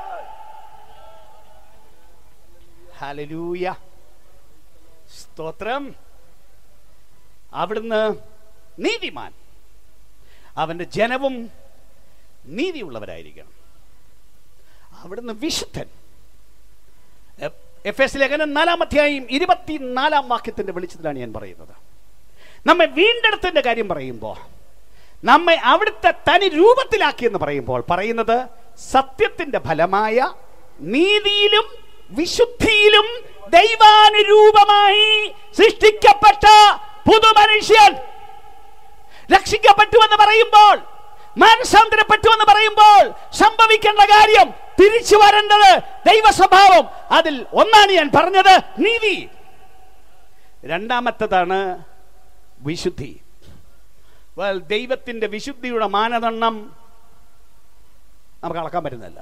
ഹല്ലേലൂയ സ്തോത്രം അവിടുന്ന് നീതിമാൻ അവന്റെ ജനവും നീതിയുള്ളവരായിരിക്കണം അവിടുന്ന് വിശുദ്ധൻ എഫ്- എഫ് എസ് ലേഖനം നാലാം അധ്യായം ഇരുപത്തിനാലാം വാക്യത്തിന്റെ വെളിച്ചത്തിലാണ് ഞാൻ പറയുന്നത് നമ്മെ വീണ്ടെടുത്തതിന്റെ കാര്യം പറയുമ്പോൾ നമ്മെ അവിടുത്തെ തനി രൂപത്തിലാക്കിയെന്ന് പറയുമ്പോൾ പറയുന്നത് സത്യത്തിന്റെ ഫലമായ നീതിയിലും വിശുദ്ധിയിലും ദൈവാനുരൂപമായി സൃഷ്ടിക്കപ്പെട്ട പുതുമനുഷ്യൻ രക്ഷിക്കപ്പെട്ടു എന്ന് പറയുമ്പോൾ മാനസാന്തരപ്പെട്ടു എന്ന് പറയുമ്പോൾ സംഭവിക്കേണ്ട കാര്യം തിരിച്ചു വരേണ്ടത് ദൈവ സ്വഭാവം അതിൽ ഒന്നാണ് ഞാൻ പറഞ്ഞത് നീതി രണ്ടാമത്തതാണ് വിശുദ്ധി Well, ദൈവത്തിന്റെ വിശുദ്ധിയുടെ മാനദണ്ഡം നമുക്ക് അളക്കാൻ പറ്റുന്നില്ല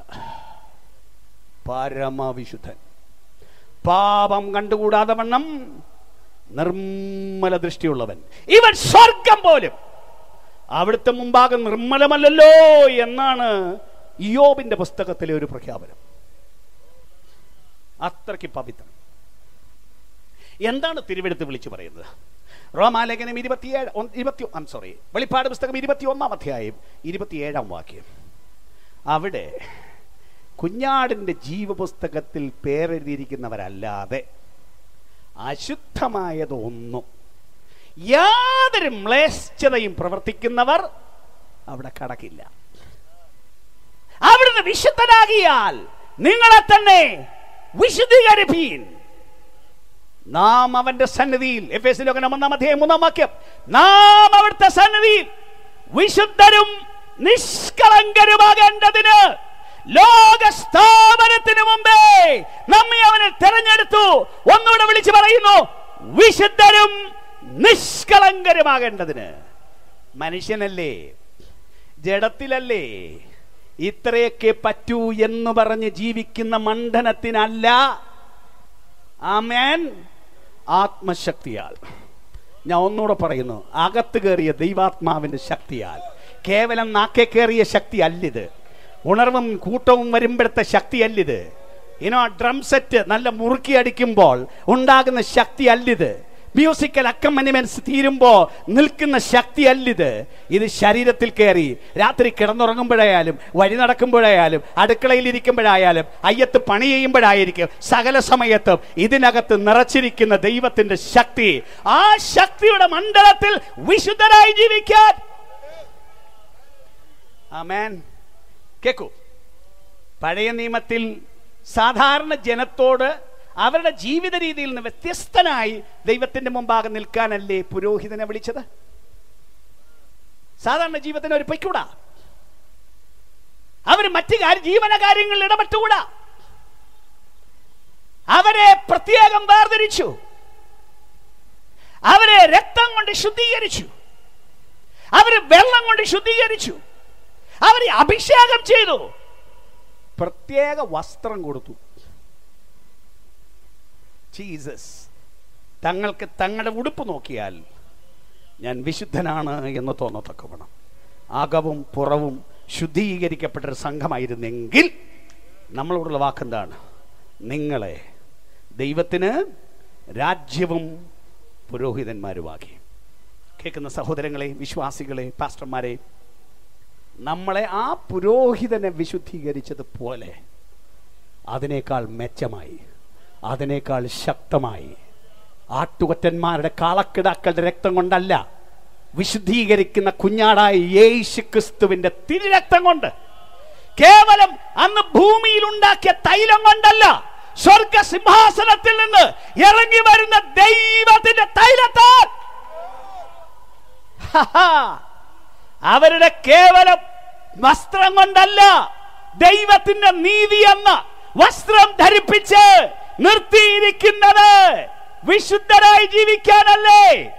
പരമവിശുദ്ധൻ പാപം കണ്ടുകൂടാതെ വണ്ണം നിർമ്മല ദൃഷ്ടിയുള്ളവൻ ഇവൻ സ്വർഗം പോലും അവിടുത്തെ മുമ്പാകെ നിർമ്മലമല്ലല്ലോ എന്നാണ് ഇയോബിന്റെ പുസ്തകത്തിലെ ഒരു പ്രഖ്യാപനം അത്രയ്ക്ക് പവിത്രം എന്താണ് തിരുവെടുത്ത് വിളിച്ചു പറയുന്നത് റോമാലേഖനം ഇരുപത്തിയേഴ് ഒന്ന്- ഇരുപത്തി ഐം സോറി വെളിപ്പാട് പുസ്തകം ഇരുപത്തി ഒന്നാം അധ്യായം ഇരുപത്തിയേഴാം വാക്യം അവിടെ കുഞ്ഞാടിന്റെ ജീവപുസ്തകത്തിൽ പേരെഴുതിയിരിക്കുന്നവരല്ലാതെ അശുദ്ധമായതൊന്നും യാതൊരു മ്ലേച്ഛതയും പ്രവർത്തിക്കുന്നവർ അവിടെ കടക്കില്ല അവിടുന്ന് വിശുദ്ധനാകിയാൽ നിങ്ങളെ തന്നെ വിശുദ്ധീകരിപ്പീൻ നാം അവന്റെ സന്നിധിയിൽ എഫ് എസ് ലോകനം ഒന്നാം അധ്യായം മൂന്നാം വാക്യം നാം അവിടുത്തെ സന്നിധിയിൽ വിശുദ്ധരും നിഷ്കളങ്കരുമാകേണ്ടതിന് ലോക സ്ഥാപനത്തിന് മുമ്പേ നമ്മെ അവനെ തെരഞ്ഞെടുത്തു ഒന്നുകൂടെ വിളിച്ചു പറയുന്നു വിശുദ്ധരും നിഷ്കളങ്കരുമാകേണ്ടതിന് മനുഷ്യനല്ലേ ജഡത്തിലല്ലേ ഇത്രയൊക്കെ പറ്റൂ എന്ന് പറഞ്ഞ് ജീവിക്കുന്ന മണ്ഡനത്തിനല്ല ആമേൻ ആത്മശക്തിയാൽ ഞാൻ ഒന്നുകൂടെ പറയുന്നു അകത്ത് കയറിയ ദൈവാത്മാവിന്റെ ശക്തിയാൽ കേവലം നാക്കെ കയറിയ ശക്തി അല്ലിത് ഉണർവും കൂട്ടവും വരുമ്പോഴത്തെ ശക്തി അല്ലിത് ഇനോ ഡ്രം സെറ്റ് നല്ല മുറുക്കി അടിക്കുമ്പോൾ ഉണ്ടാകുന്ന ശക്തി അല്ലിത് മ്യൂസിക്കൽ അക്കമ്പനിമെന്റ്സ് തീരുമ്പോ നിൽക്കുന്ന ശക്തി അല്ലിത് ഇത് ശരീരത്തിൽ കയറി രാത്രി കിടന്നുറങ്ങുമ്പോഴായാലും വഴി നടക്കുമ്പോഴായാലും അടുക്കളയിൽ ഇരിക്കുമ്പോഴായാലും അയ്യത്ത് പണി ചെയ്യുമ്പോഴായിരിക്കും സകല സമയത്തും ഇതിനകത്ത് നിറച്ചിരിക്കുന്ന ദൈവത്തിന്റെ ശക്തി ആ ശക്തിയുടെ മണ്ഡലത്തിൽ വിശുദ്ധരായി ജീവിക്കാൻ ആമേൻ കേക്കൂ പഴയ നിയമത്തിൽ സാധാരണ ജനത്തോട് അവരുടെ ജീവിത രീതിയിൽ നിന്ന് വ്യത്യസ്തനായി ദൈവത്തിന്റെ മുമ്പാകെ നിൽക്കാനല്ലേ പുരോഹിതനെ വിളിച്ചത് സാധാരണ ജീവിതത്തിന് ഒരു പൊയ്ക്കൂടാ അവർ മറ്റു കാര്യ ജീവന കാര്യങ്ങളിൽ ഇടപെട്ടുകൂടാ അവരെ പ്രത്യേകം വേർതിരിച്ചു അവരെ രക്തം കൊണ്ട് ശുദ്ധീകരിച്ചു അവര് വെള്ളം കൊണ്ട് ശുദ്ധീകരിച്ചു അവരെ അഭിഷേകം ചെയ്തു പ്രത്യേക വസ്ത്രം കൊടുത്തു ജീസസ് തങ്ങൾക്ക് തങ്ങളുടെ ഉടുപ്പ് നോക്കിയാൽ ഞാൻ വിശുദ്ധനാണ് എന്ന് തോന്നത്തക്കവണ്ണം അകവും പുറവും ശുദ്ധീകരിക്കപ്പെട്ടൊരു സംഘമായിരുന്നെങ്കിൽ നമ്മളോടുള്ള വാക്കെന്താണ് നിങ്ങളെ ദൈവത്തിന് രാജ്യവും പുരോഹിതന്മാരുമാക്കി കേൾക്കുന്ന സഹോദരങ്ങളെ വിശ്വാസികളെ പാസ്റ്റർമാരെ നമ്മളെ ആ പുരോഹിതനെ വിശുദ്ധീകരിച്ചതുപോലെ അതിനേക്കാൾ മെച്ചമായി അതിനേക്കാൾ ശക്തമായി ആട്ടുകൊറ്റന്മാരുടെ കാളക്കിടാക്കളുടെ രക്തം കൊണ്ടല്ല വിശുദ്ധീകരിക്കുന്ന കുഞ്ഞാടായ യേശു ക്രിസ്തുവിന്റെ തിരുരക്തം കൊണ്ട് കേവലം അന്ന് ഭൂമിയിൽ ഉണ്ടാക്കിയ തൈലം കൊണ്ടല്ല സ്വർഗ സിംഹാസനത്തിൽ നിന്ന് ഇറങ്ങി വരുന്ന ദൈവത്തിന്റെ തൈലത്താൽ ഹഹാ. അവരുടെ കേവലം വസ്ത്രം കൊണ്ടല്ല ദൈവത്തിന്റെ നീതി എന്ന വസ്ത്രം ധരിപ്പിച്ച് നിർത്തിയിരിക്കുന്നത് വിശുദ്ധരായി ജീവിക്കാനല്ലേ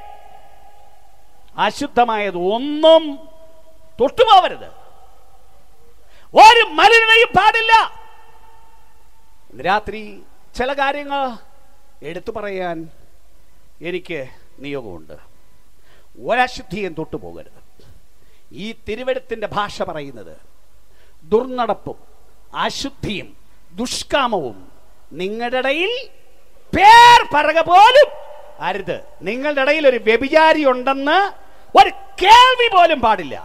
അശുദ്ധമായത് ഒന്നും തൊട്ടുപോവരുത് ഒരു മലിനതയും പാടില്ല ഇന്ന് രാത്രി ചില കാര്യങ്ങൾ എടുത്തു പറയാൻ എനിക്ക് നിയോഗമുണ്ട് ഒരശുദ്ധിയും തൊട്ടു പോകരുത് ഈ തിരുവഴുത്തിന്റെ ഭാഷ പറയുന്നത് ദുർനടപ്പും അശുദ്ധിയും ദുഷ്കാമവും നിങ്ങളുടെ ഇടയിൽ പേർ പറക പോലും അരുത് നിങ്ങളുടെ ഇടയിൽ ഒരു വ്യഭിചാരി ഉണ്ടെന്ന് ഒരു കേൾവി പോലും പാടില്ല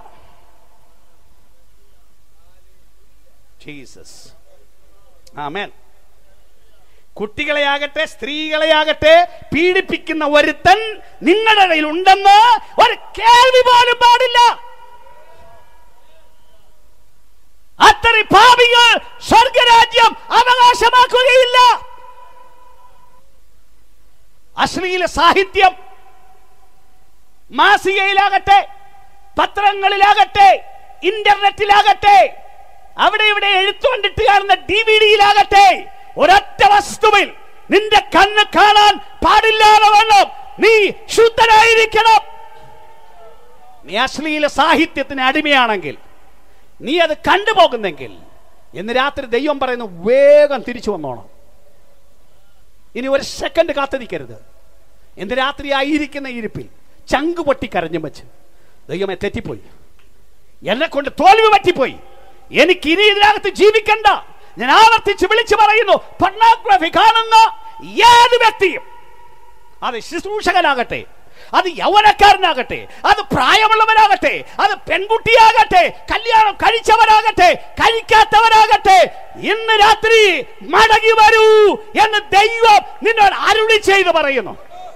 ജീസസ് ആമേൻ കുട്ടികളെയാകട്ടെ സ്ത്രീകളെയാകട്ടെ പീഡിപ്പിക്കുന്ന ഒരുത്തൻ നിങ്ങളുടെ ഇടയിൽ ഉണ്ടെന്ന് ഒരു കേൾവി പോലും പാടില്ല അത്തരം പാപികൾ സ്വർഗരാജ്യം അവകാശമാക്കുകയില്ല അശ്ലീല സാഹിത്യം മാസികയിലാകട്ടെ പത്രങ്ങളിലാകട്ടെ ഇന്റർനെറ്റിലാകട്ടെ അവിടെ ഇവിടെ എഴുത്തുകൊണ്ടിട്ട് കാണുന്ന ഡി വി ഡിയിലാകട്ടെ ഒരൊറ്റ വസ്തുവിൽ നിന്റെ കണ്ണ് കാണാൻ പാടില്ലാതെ വേണം നീ ശുദ്ധനായിരിക്കണം നീ അശ്ലീല സാഹിത്യത്തിന് അടിമയാണെങ്കിൽ നീ അത് കണ്ടുപോകുന്നെങ്കിൽ ഇന്ന് രാത്രി ദൈവം പറയുന്നു വേഗം തിരിച്ചു വന്നോണം ഇനി ഒരു സെക്കൻഡ് കാത്തു നിൽക്കരുത് ഇന്ന് രാത്രി ആയിരിക്കുന്ന ഇരിപ്പിൽ ചങ്ക് പൊട്ടി കരഞ്ഞും വെച്ച് ദൈവമേ തെറ്റിപ്പോയി എന്നെ കൊണ്ട് തോൽവി പറ്റിപ്പോയി എനിക്ക് ഇനി ഇതിനകത്ത് ജീവിക്കണ്ട ഞാൻ ആവർത്തിച്ച് വിളിച്ചു പറയുന്നു pornography കാണുന്ന ഏത് വ്യക്തിയും അത് ശുശ്രൂഷകനാകട്ടെ അത് യൗവനക്കാരനാകട്ടെ അത് പ്രായമുള്ളവനാകട്ടെ അത് പെൺകുട്ടിയാകട്ടെ കല്യാണം കഴിച്ചവരാകട്ടെ കഴിക്കാത്തവരാകട്ടെ ഇന്ന് രാത്രി മടങ്ങി വരൂ എന്ന് ദൈവം നിന്നോട് അരുളി ചെയ്ത് പറയുന്നു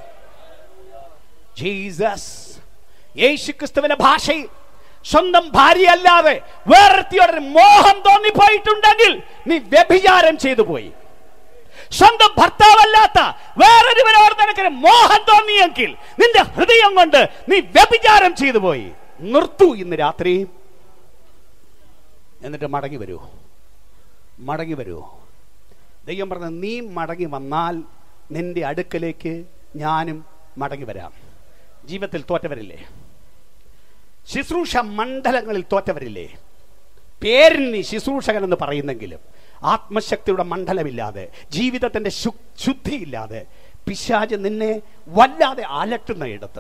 ജീസസ് യേശു ക്രിസ്തുവിന്റെ ഭാഷയിൽ സ്വന്തം ഭാര്യയല്ലാതെ വേറൊരുത്തിയോടൊരു മോഹം തോന്നിപ്പോയിട്ടുണ്ടെങ്കിൽ നീ വ്യഭിചാരം ചെയ്തു പോയി സ്വന്തം ഭർത്താവല്ലാത്ത വേറൊരുവരോട് നിനക്കൊരു മോഹം തോന്നിയെങ്കിൽ നിന്റെ ഹൃദയം കൊണ്ട് നീ വ്യഭിചാരം ചെയ്തു പോയി നിർത്തു ഇന്ന് രാത്രി എന്നിട്ട് മടങ്ങി വരൂ മടങ്ങി വരൂ ദൈവം പറഞ്ഞ നീ മടങ്ങി വന്നാൽ നിന്റെ അടുക്കലേക്ക് ഞാനും മടങ്ങി വരാം ജീവിതത്തിൽ തോറ്റവരില്ലേ ശുശ്രൂഷ മണ്ഡലങ്ങളിൽ തോറ്റവരില്ലേ പേരിന് നീ ശുശ്രൂഷകൻ എന്ന് പറയുന്നെങ്കിലും ആത്മശക്തിയുടെ മണ്ഡലമില്ലാതെ ജീവിതത്തിന്റെ ശു- ശുദ്ധിയില്ലാതെ പിശാജ് നിന്നെ വല്ലാതെ അലട്ടുന്ന ഇടത്ത്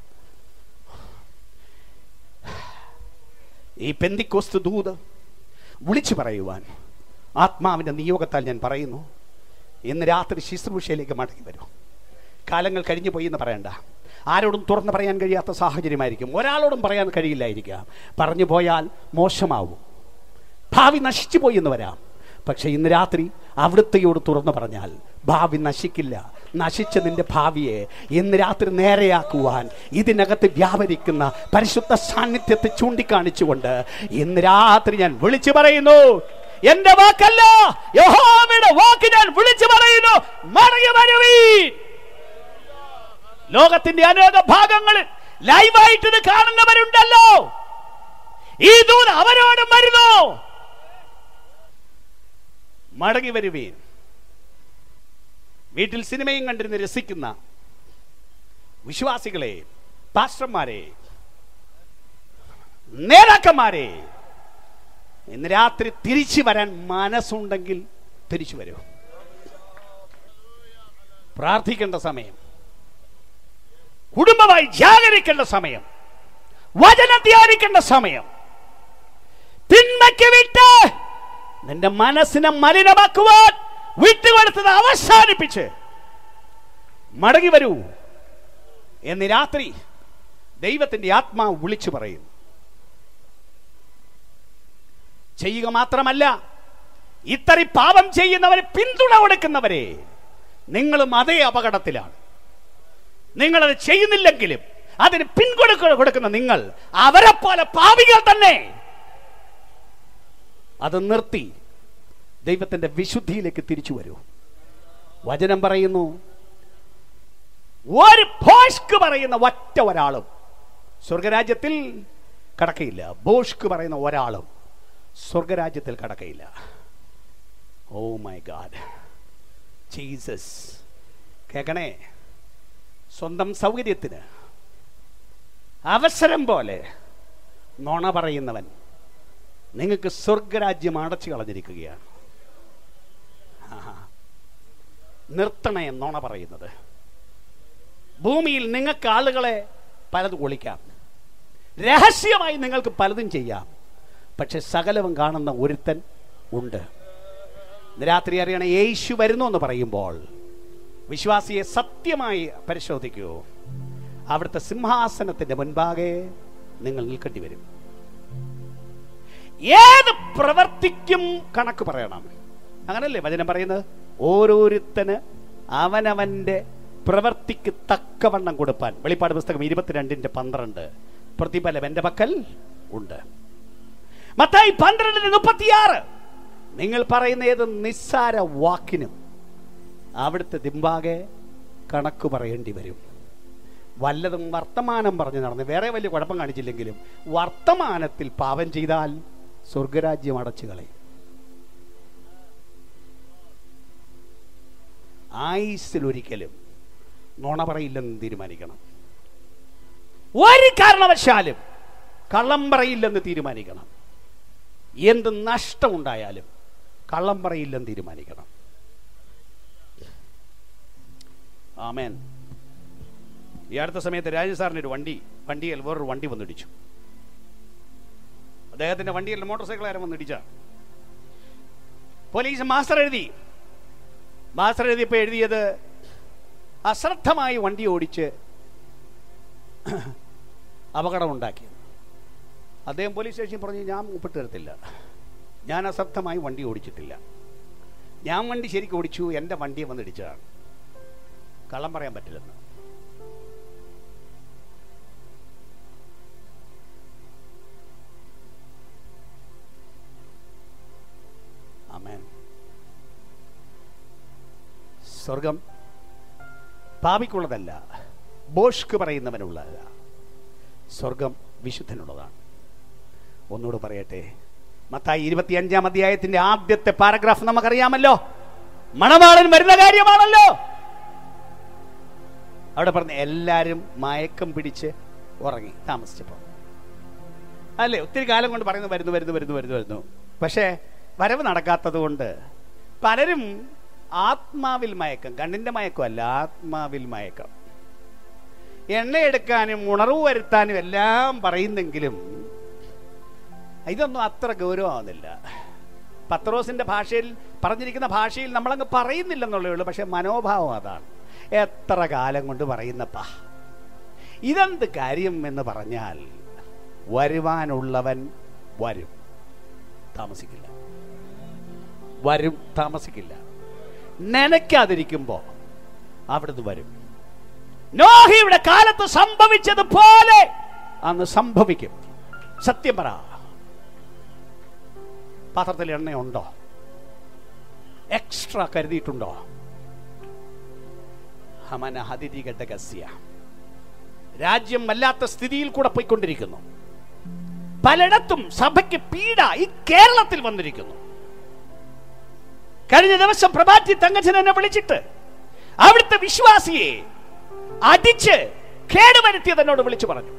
ഈ പെന്തിക്കോസ്ത് ദൂത് വിളിച്ചു പറയുവാൻ ആത്മാവിന്റെ നിയോഗത്താൽ ഞാൻ പറയുന്നു ഇന്ന് രാത്രി ശുശ്രൂഷയിലേക്ക് മടങ്ങി വരും കാലങ്ങൾ കഴിഞ്ഞു പോയി എന്ന് പറയണ്ട ആരോടും തുറന്ന് പറയാൻ കഴിയാത്ത സാഹചര്യമായിരിക്കും ഒരാളോടും പറയാൻ കഴിയില്ലായിരിക്കാം പറഞ്ഞു പോയാൽ മോശമാവും ഭാവി നശിച്ചു പോയി എന്ന് വരാം പക്ഷെ ഇന്ന് രാത്രി അവിടുത്തെയോട് തുറന്നു പറഞ്ഞാൽ ഭാവി നശിക്കില്ല നശിച്ച നിന്റെ ഭാവിയെ ഇന്ന് രാത്രി നേരെയാക്കുവാൻ ഇതിനകത്ത് വ്യാപരിക്കുന്ന പരിശുദ്ധ സാന്നിധ്യത്തെ ചൂണ്ടിക്കാണിച്ചുകൊണ്ട് ഇന്ന് രാത്രി ഞാൻ വിളിച്ചു പറയുന്നു എന്റെ വാക്കല്ല യഹോവയുടെ വാക്ക് ഞാൻ വിളിച്ചു പറയുന്നു മടങ്ങി വരുവീൻ ലോകത്തിന്റെ അനേക ഭാഗങ്ങളിൽ ലൈവായിട്ട് ഇത് കാണുന്നവരുണ്ടല്ലോ ഈ ദൂത് അവരോടും വരുന്നു മടങ്ങി വരുവീൻ വീട്ടിൽ സിനിമയും കണ്ടിരുന്ന് രസിക്കുന്ന വിശ്വാസികളെ പാസ്റ്റർമാരെ നേതാക്കന്മാരെ ഇന്ന് രാത്രി തിരിച്ചു വരാൻ മനസ്സുണ്ടെങ്കിൽ തിരിച്ചു വരൂ പ്രാർത്ഥിക്കേണ്ട സമയം കുടുംബമായി ജാഗരിക്കേണ്ട സമയം വചനം ധ്യാനിക്കേണ്ട സമയം തിന്മയ്ക്ക് വിട്ട് നിന്റെ മനസ്സിനെ മലിനമാക്കുവാൻ വിട്ടുകൊടുത്തത് അവസാനിപ്പിച്ച് മടങ്ങി വരൂ എന്ന് രാത്രി ദൈവത്തിന്റെ ആത്മാവ് വിളിച്ചു പറയും ചെയ്യുക മാത്രമല്ല ഇത്തരം പാപം ചെയ്യുന്നവരെ പിന്തുണ കൊടുക്കുന്നവരെ നിങ്ങളും അതേ അപകടത്തിലാണ് നിങ്ങളത് ചെയ്യുന്നില്ലെങ്കിലും അതിന് പിൻകൊടുക്ക കൊടുക്കുന്ന നിങ്ങൾ അവരെ പോലെ പാവികൾ തന്നെ അത് നിർത്തി ദൈവത്തിന്റെ വിശുദ്ധിയിലേക്ക് തിരിച്ചു വരൂ വചനം പറയുന്നു ഒരു ഭോഷ്ക്ക് പറയുന്ന ഒറ്റ ഒരാളും സ്വർഗരാജ്യത്തിൽ കടക്കയില്ല ബോഷ്ക്ക് പറയുന്ന ഒരാളും സ്വർഗരാജ്യത്തിൽ കടക്കയില്ല ഓ മൈ ഗാഡ് ജീസസ് കേൾക്കണേ സ്വന്തം സൗകര്യത്തിന് അവസരം പോലെ നുണ പറയുന്നവൻ നിങ്ങൾക്ക് സ്വർഗരാജ്യം അടച്ചു കളഞ്ഞിരിക്കുകയാണ് ആഹാ. നിർത്തണേ നുണ പറയുന്നത് ഭൂമിയിൽ നിങ്ങൾക്ക് ആളുകളെ പലതും ഒളിക്കാം രഹസ്യമായി നിങ്ങൾക്ക് പലതും ചെയ്യാം പക്ഷെ സകലവും കാണുന്ന ഒരുത്തൻ ഉണ്ട് ഇന്ന് രാത്രി അറിയണ യേശു വരുന്നു എന്ന് പറയുമ്പോൾ വിശ്വാസിയെ സത്യമായി പരിശോധിക്കൂ അവിടുത്തെ സിംഹാസനത്തിന്റെ മുൻപാകെ നിങ്ങൾ നിൽക്കേണ്ടി വരും ഏത് പ്രവർത്തിക്കും കണക്ക് പറയണം അങ്ങനല്ലേ വചനം പറയുന്നത് ഓരോരുത്തന് അവനവന്റെ പ്രവർത്തിക്ക് തക്കവണ്ണം കൊടുപ്പാൻ വെളിപ്പാട് പുസ്തകം ഇരുപത്തിരണ്ടിന്റെ പന്ത്രണ്ട് പ്രതിഫലം എന്റെ പക്കൽ ഉണ്ട് മത്തായി പന്ത്രണ്ടിന് മുപ്പത്തിയാറ് നിങ്ങൾ പറയുന്ന ഏത് നിസ്സാര വാക്കിനും അവിടുത്തെ ദിമ്പാകെ കണക്ക് പറയേണ്ടി വരും വല്ലതും വർത്തമാനം പറഞ്ഞ് നടന്ന് വേറെ വലിയ കുഴപ്പം കാണിച്ചില്ലെങ്കിലും വർത്തമാനത്തിൽ പാപം ചെയ്താൽ സ്വർഗരാജ്യം അടച്ചു കളയും ആയുസ്സിലൊരിക്കലും നുണ പറയില്ലെന്ന് തീരുമാനിക്കണം ഒരു കാരണവശാലും കള്ളം പറയില്ലെന്ന് തീരുമാനിക്കണം എന്ത് നഷ്ടമുണ്ടായാലും കള്ളം പറയില്ലെന്ന് തീരുമാനിക്കണം ആമേൻ ഈ അടുത്ത സമയത്ത് രാജു സാറിന് ഒരു വണ്ടി വണ്ടിയിൽ വേറൊരു വണ്ടി വന്നിടിച്ചു അദ്ദേഹത്തിന്റെ വണ്ടിയിൽ മോട്ടോർ സൈക്കിൾ വന്നിടിച്ച പോലീസ് മാസ്റ്റർ എഴുതി മാസ്റ്റർ എഴുതിയപ്പോൾ എഴുതിയത് അശ്രദ്ധമായി വണ്ടി ഓടിച്ച് അപകടമുണ്ടാക്കി അദ്ദേഹം പോലീസ് സ്റ്റേഷനിൽ പറഞ്ഞു ഞാൻ ഒപ്പിട്ട് തരത്തില്ല ഞാൻ അശ്രദ്ധമായി വണ്ടി ഓടിച്ചിട്ടില്ല ഞാൻ വണ്ടി ശരിക്കും ഓടിച്ചു എൻ്റെ വണ്ടിയെ വന്നിടിച്ചതാണ് കള്ളം പറയാൻ പറ്റില്ലെന്ന് ആമേൻ സ്വർഗം പാപിക്കുള്ളതല്ല ബോഷ്ക്ക് പറയുന്നവനുള്ളതല്ല സ്വർഗം വിശുദ്ധനുള്ളതാണ് ഒന്നുകൂടെ പറയട്ടെ മത്തായി ഇരുപത്തിയഞ്ചാം അധ്യായത്തിന്റെ ആദ്യത്തെ പാരഗ്രാഫ് നമുക്കറിയാമല്ലോ മണവാളൻ വരുന്ന കാര്യമാണല്ലോ അവിടെ പറഞ്ഞ എല്ലാരും മയക്കം പിടിച്ച് ഉറങ്ങി താമസിച്ചപ്പോൾ അല്ലേ ഒത്തിരി കാലം കൊണ്ട് പറയുന്നു വരുന്നു വരുന്നു വരുന്നു വരുന്നു വരുന്നു പക്ഷേ വരവ് നടക്കാത്തത് കൊണ്ട് പലരും ആത്മാവിൽ മയക്കം കണ്ണിന്റെ മയക്കമല്ല ആത്മാവിൽ മയക്കം എണ്ണയെടുക്കാനും ഉണർവ് വരുത്താനും എല്ലാം പറയുന്നെങ്കിലും ഇതൊന്നും അത്ര ഗൗരവമാവുന്നില്ല പത്രോസിന്റെ ഭാഷയിൽ പറഞ്ഞിരിക്കുന്ന ഭാഷയിൽ നമ്മളങ്ങ് പറയുന്നില്ലെന്നുള്ളേ ഉള്ളൂ പക്ഷെ മനോഭാവം അതാണ് എത്ര കാലം കൊണ്ട് പറയുന്നപ്പാ ഇതെന്ത് കാര്യം എന്ന് പറഞ്ഞാൽ വരുവാനുള്ളവൻ വരും താമസിക്കില്ല വരും താമസിക്കില്ല നനയ്ക്കാതിരിക്കുമ്പോ അവിടുന്ന് വരും നോഹിയുടെ കാലത്ത് സംഭവിച്ചതുപോലെ അന്ന് സംഭവിക്കും സത്യം പറ പാത്രത്തിൽ എണ്ണയുണ്ടോ എക്സ്ട്രാ കരുതിയിട്ടുണ്ടോ ഹമന ഹതിരികട്ടകസ്യ രാജ്യം വല്ലാത്ത സ്ഥിതിയിൽ കൂടെ പോയിക്കൊണ്ടിരിക്കുന്നു പലയിടത്തും സഭയ്ക്ക് പീഡ ഈ കേരളത്തിൽ വന്നിരിക്കുന്നു കഴിഞ്ഞ ദിവസം പ്രഭാറ്റി തങ്കച്ചൻ എന്നെ വിളിച്ചിട്ട് അവിടുത്തെ വിശ്വാസിയെ അടിച്ച് കേടുവരുത്തിയത് എന്നോട് വിളിച്ചു പറഞ്ഞു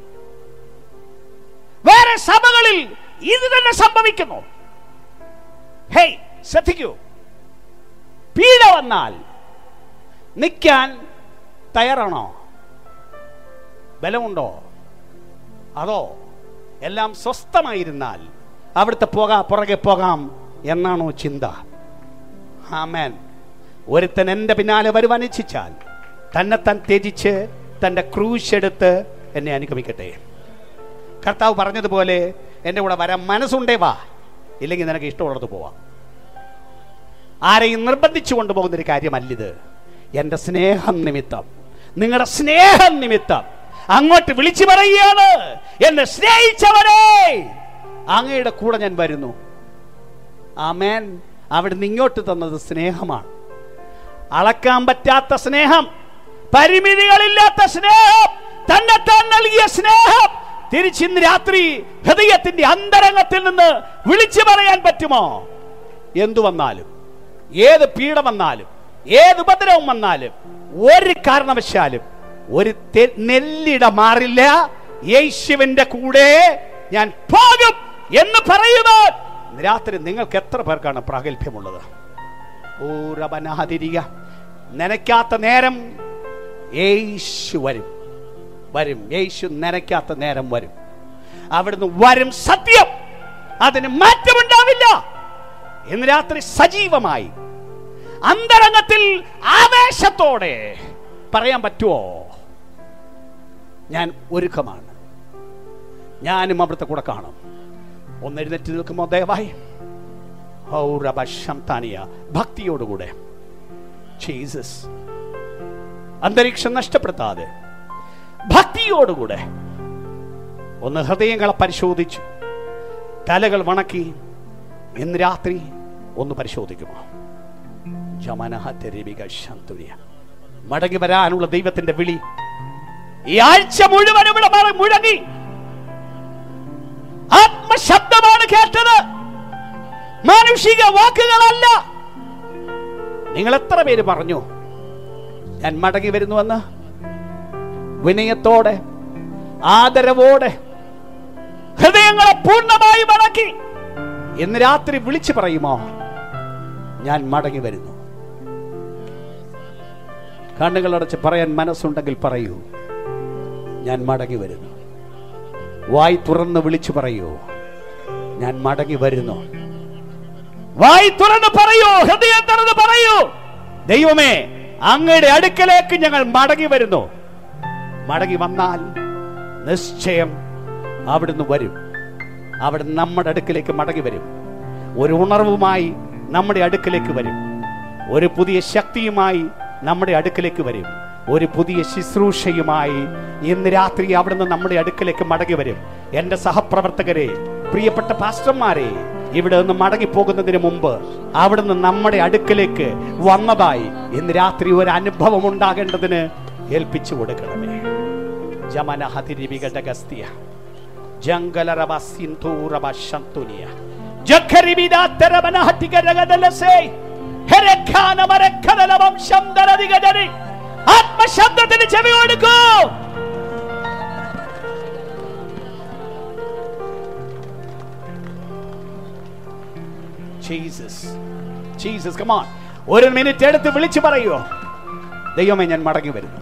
വേറെ സഭകളിൽ ഇത് തന്നെ സംഭവിക്കുന്നു ഹേയ് ശ്രദ്ധിക്കൂ പീഡ വന്നാൽ നിൽക്കാൻ തയ്യാറാണോ ബലമുണ്ടോ അതോ എല്ലാം സ്വസ്ഥമായിരുന്നാൽ അവിടുത്തെ പോകാ പുറകെ പോകാം എന്നാണോ ചിന്ത ആമേൻ ഒരുത്തൻ എൻ്റെ പിന്നാലെ വരുവാൻ ഇച്ഛിച്ചാൽ തന്നെ താൻ ത്യജിച്ച് തൻ്റെ ക്രൂശ് എടുത്ത് എന്നെ അനുഗമിക്കട്ടെ കർത്താവ് പറഞ്ഞതുപോലെ എൻ്റെ കൂടെ വരാൻ മനസ്സുണ്ടേ വാ ഇല്ലെങ്കിൽ നിനക്ക് ഇഷ്ടമുള്ളത് പോവാം ആരെയും നിർബന്ധിച്ചു കൊണ്ടുപോകുന്ന ഒരു കാര്യമല്ലിത് എൻ്റെ സ്നേഹം നിമിത്തം നിങ്ങളുടെ സ്നേഹം നിമിത്തം അങ്ങോട്ട് വിളിച്ചു പറയുകയാണ് എന്നെ സ്നേഹിച്ചവരെ അങ്ങയുടെ കൂടെ ഞാൻ വരുന്നു ആമേൻ അവിടുന്ന് ഇങ്ങോട്ട് തന്നത് സ്നേഹമാണ് അളക്കാൻ പറ്റാത്ത സ്നേഹം പരിമിതികളില്ലാത്ത സ്നേഹം തന്നെ താൻ നൽകിയ സ്നേഹം തിരിച്ചിന്ന് രാത്രി ഹൃദയത്തിന്റെ അന്തരംഗത്തിൽ നിന്ന് വിളിച്ചു പറയാൻ പറ്റുമോ എന്തു വന്നാലും ഏത് പീഡ വന്നാലും ഏത് ഉപദ്രവം വന്നാലും ഒരു കാരണവശാലും ഒരു തെ- നെല്ലിട മാറില്ല യേശുവിന്റെ കൂടെ ഞാൻ പോകും എന്ന് പറയുവാൻ ഇന്ന് രാത്രി നിങ്ങൾക്ക് എത്ര പേർക്കാണ് പ്രാഗൽഭ്യമുള്ളത് ഊരവനാതിരിക നനയ്ക്കാത്ത നേരം യേശു വരും വരും യേശു നനയ്ക്കാത്ത നേരം വരും അവിടുന്ന് വരും സത്യം അതിന് മാറ്റമുണ്ടാവില്ല ഇന്ന് രാത്രി സജീവമായി അന്തരംഗത്തിൽ ആവേശത്തോടെ പറയാൻ പറ്റുമോ ഞാൻ ഒരുക്കമാണ് ഞാനും അവിടുത്തെ കൂടെ കാണും ഒന്ന് എഴുന്നേറ്റ് നിൽക്കുമോ ദയവായി ഔറബശം താനിയ ഭക്തിയോടുകൂടെ ജീസസ് അന്തരീക്ഷം നഷ്ടപ്പെടുത്താതെ ഭക്തിയോടുകൂടെ ഒന്ന് ഹൃദയങ്ങളെ പരിശോധിച്ചു തലകൾ വണക്കി ഇന്ന് രാത്രി ഒന്ന് പരിശോധിക്കുമോ ജമനഹ തെരുവിക ശാന്തുര്യ മടങ്ങി വരാനുള്ള ദൈവത്തിന്റെ വിളി ഈ ആഴ്ച മുഴുവൻ ഇവിടെ മറ- മുഴങ്ങി ആത്മശബ്ദമാണ് കേട്ടത് മാനുഷിക വാക്കുകളല്ല നിങ്ങൾ എത്ര പേര് പറഞ്ഞു ഞാൻ മടങ്ങി വരുന്നുവെന്ന് വിനയത്തോടെ ആദരവോടെ ഹൃദയങ്ങളെ പൂർണ്ണമായി മടക്കി ഇന്ന് രാത്രി വിളിച്ചു പറയുമോ ഞാൻ മടങ്ങി വരുന്നു കണ്ണുകൾ അടച്ച് പറയാൻ മനസ്സുണ്ടെങ്കിൽ പറയൂ ഞാൻ മടങ്ങി വരുന്നു വായി തുറന്ന് വിളിച്ചു പറയൂ ഞാൻ മടങ്ങി വരുന്നു വായി തുറന്ന് പറയൂ ഹൃദയം തുറന്ന് പറയൂ ദൈവമേ അങ്ങയുടെ അടുക്കലേക്ക് ഞങ്ങൾ മടങ്ങി വരുന്നു മടങ്ങി വന്നാൽ നിശ്ചയം അവിടുന്ന് വരും അവിടെ നമ്മുടെ അടുക്കിലേക്ക് മടങ്ങി വരും ഒരു ഉണർവുമായി നമ്മുടെ അടുക്കിലേക്ക് വരും ഒരു പുതിയ ശക്തിയുമായി നമ്മുടെ അടുക്കിലേക്ക് വരും ഒരു പുതിയ ശുശ്രൂഷയുമായി ഇന്ന് രാത്രി അവിടുന്ന് നമ്മുടെ അടുക്കിലേക്ക് മടങ്ങി വരും എൻ്റെ സഹപ്രവർത്തകരെ പ്രിയപ്പെട്ട പാസ്റ്റർമാരെ ഇവിടെ നിന്ന് മടങ്ങി പോകുന്നതിന് മുമ്പ് അവിടുന്ന് നമ്മുടെ അടുക്കിലേക്ക് വന്നതായി ഇന്ന് രാത്രി ഒരു അനുഭവം ഉണ്ടാകേണ്ടതിന് ഏൽപ്പിച്ചു കൊടുക്കണമേ ജമന ഹതിരിവികടഗസ്തിയ ജംഗലറവ സിന്ധൂറവ ശന്തുനിയ ജഖരിവിദാത്തരവന ഹതികരഗദലസേ ഹെരഖാനമരഖദലവം ശബ്ദരദിഗജരി ആത്മശബ്ദത്തിന് ചെവി കൊടുക്കൂ ജീസസ് ജീസസ് കമാൺ ഒരു മിനിറ്റ് എടുത്ത് വിളിച്ചു പറയോ ദൈവമേ ഞാൻ മടങ്ങി വരുന്നു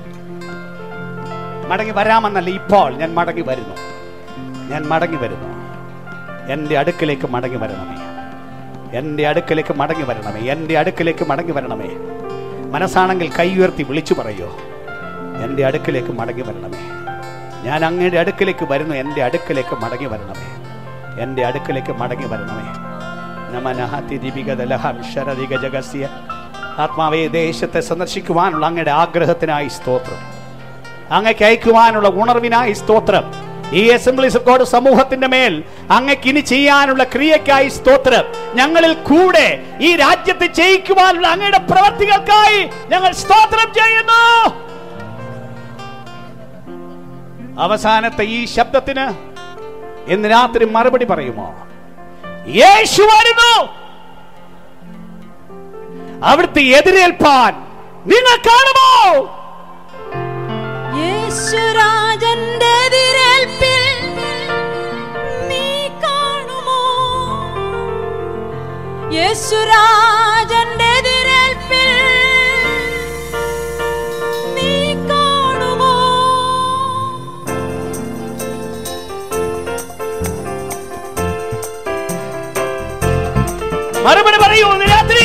മടങ്ങി വരാമെന്നല്ല ഇപ്പോൾ ഞാൻ മടങ്ങി വരുന്നു ഞാൻ മടങ്ങി വരുന്നു എൻ്റെ അടുക്കിലേക്ക് മടങ്ങി വരണമേ എൻ്റെ അടുക്കിലേക്ക് മടങ്ങി വരണമേ എൻ്റെ അടുക്കിലേക്ക് മടങ്ങി വരണമേ മനസ്സാണെങ്കിൽ കൈ ഉയർത്തി വിളിച്ചു പറയോ എൻ്റെ അടുക്കിലേക്ക് മടങ്ങി വരണമേ ഞാൻ അങ്ങയുടെ അടുക്കിലേക്ക് വരുന്നു എൻ്റെ അടുക്കിലേക്ക് മടങ്ങി വരണമേ എൻ്റെ അടുക്കിലേക്ക് മടങ്ങി വരണമേ നമനഹതിരിവികദലഹം ശരദിക ജഗസ്യ ആത്മാവേ ദേശത്തെ സന്ദർശിക്കുവാനുള്ള അങ്ങയുടെ ആഗ്രഹത്തിനായി സ്തോത്രം അങ്ങയ്ക്ക് അയക്കുവാനുള്ള ഉണർവിനായി സ്തോത്രം ഈ അസംബ്ലീസ് ഓഫ് ഗോഡ് സമൂഹത്തിന്റെ മേൽ അങ്ങക്ക് ഇനി ചെയ്യാനുള്ള ക്രിയക്കായി സ്തോത്രം ഞങ്ങളിൽ കൂടെ ഈ രാജ്യത്തെ ചെയ്യിക്കുവാനുള്ള അങ്ങയുടെ പ്രവർത്തികൾക്കായി ഞങ്ങൾ സ്തോത്രം ചെയ്യുന്നു അവസാനത്തെ ഈ ശബ്ദത്തിന് ഇന്ന് രാത്രി മറുപടി പറയുമോ യേശു വരുന്നു അവിടുത്തെ എതിരേൽപ്പാൻ നിങ്ങൾ കാണുമോ യേശുരാജന്റെ എതിരേൽപ്പിൽ നീ കാണുമോ യേശുരാജന്റെ എതിരേൽപ്പിൽ നീ കാണുമോ മറുപടി പറയൂ ഇന്ന് രാത്രി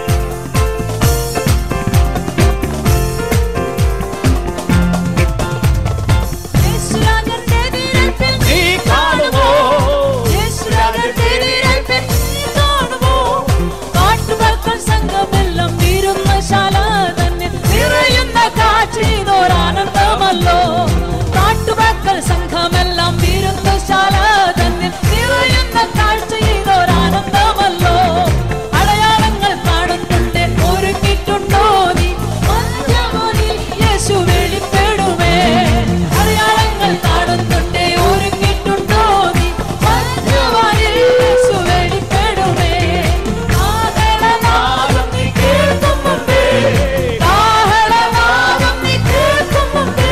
യേശുരാജന്റെ എതിരേൽപ്പിൽ നീ കാണുമോ യേശുരാജന്റെ എതിരേൽപ്പിൽ നീ കാണുമോ കാട്ടുമക്കൾ സംഘമെല്ലാം വീരുന്ന ശാല തന്നെ നിറയുന്ന കാച്ചിതോരാനന്ദമല്ലോ കാട്ടുമക്കൾ സംഘമെല്ലാം വീരുന്ന ശാല തന്നെ നിറയുന്ന കാഴ്ച ഇതോരാനന്ദമല്ലോ അടയാളങ്ങൾ കാണുന്നുണ്ട് ഒരുക്കിയിട്ടുണ്ടോ നീ മധ്യമോനിൽ യേശു വെളിപ്പെടുമേ അടയാളങ്ങൾ കാണുന്നുണ്ട് ഒരുക്കിയിട്ടുണ്ടോ നീ മധ്യമോനിൽ യേശു വെളിപ്പെടുമേ കാഹളനാദം നീ കേൾക്കും മുമ്പേ കാഹളനാദം നീ കേൾക്കും മുമ്പേ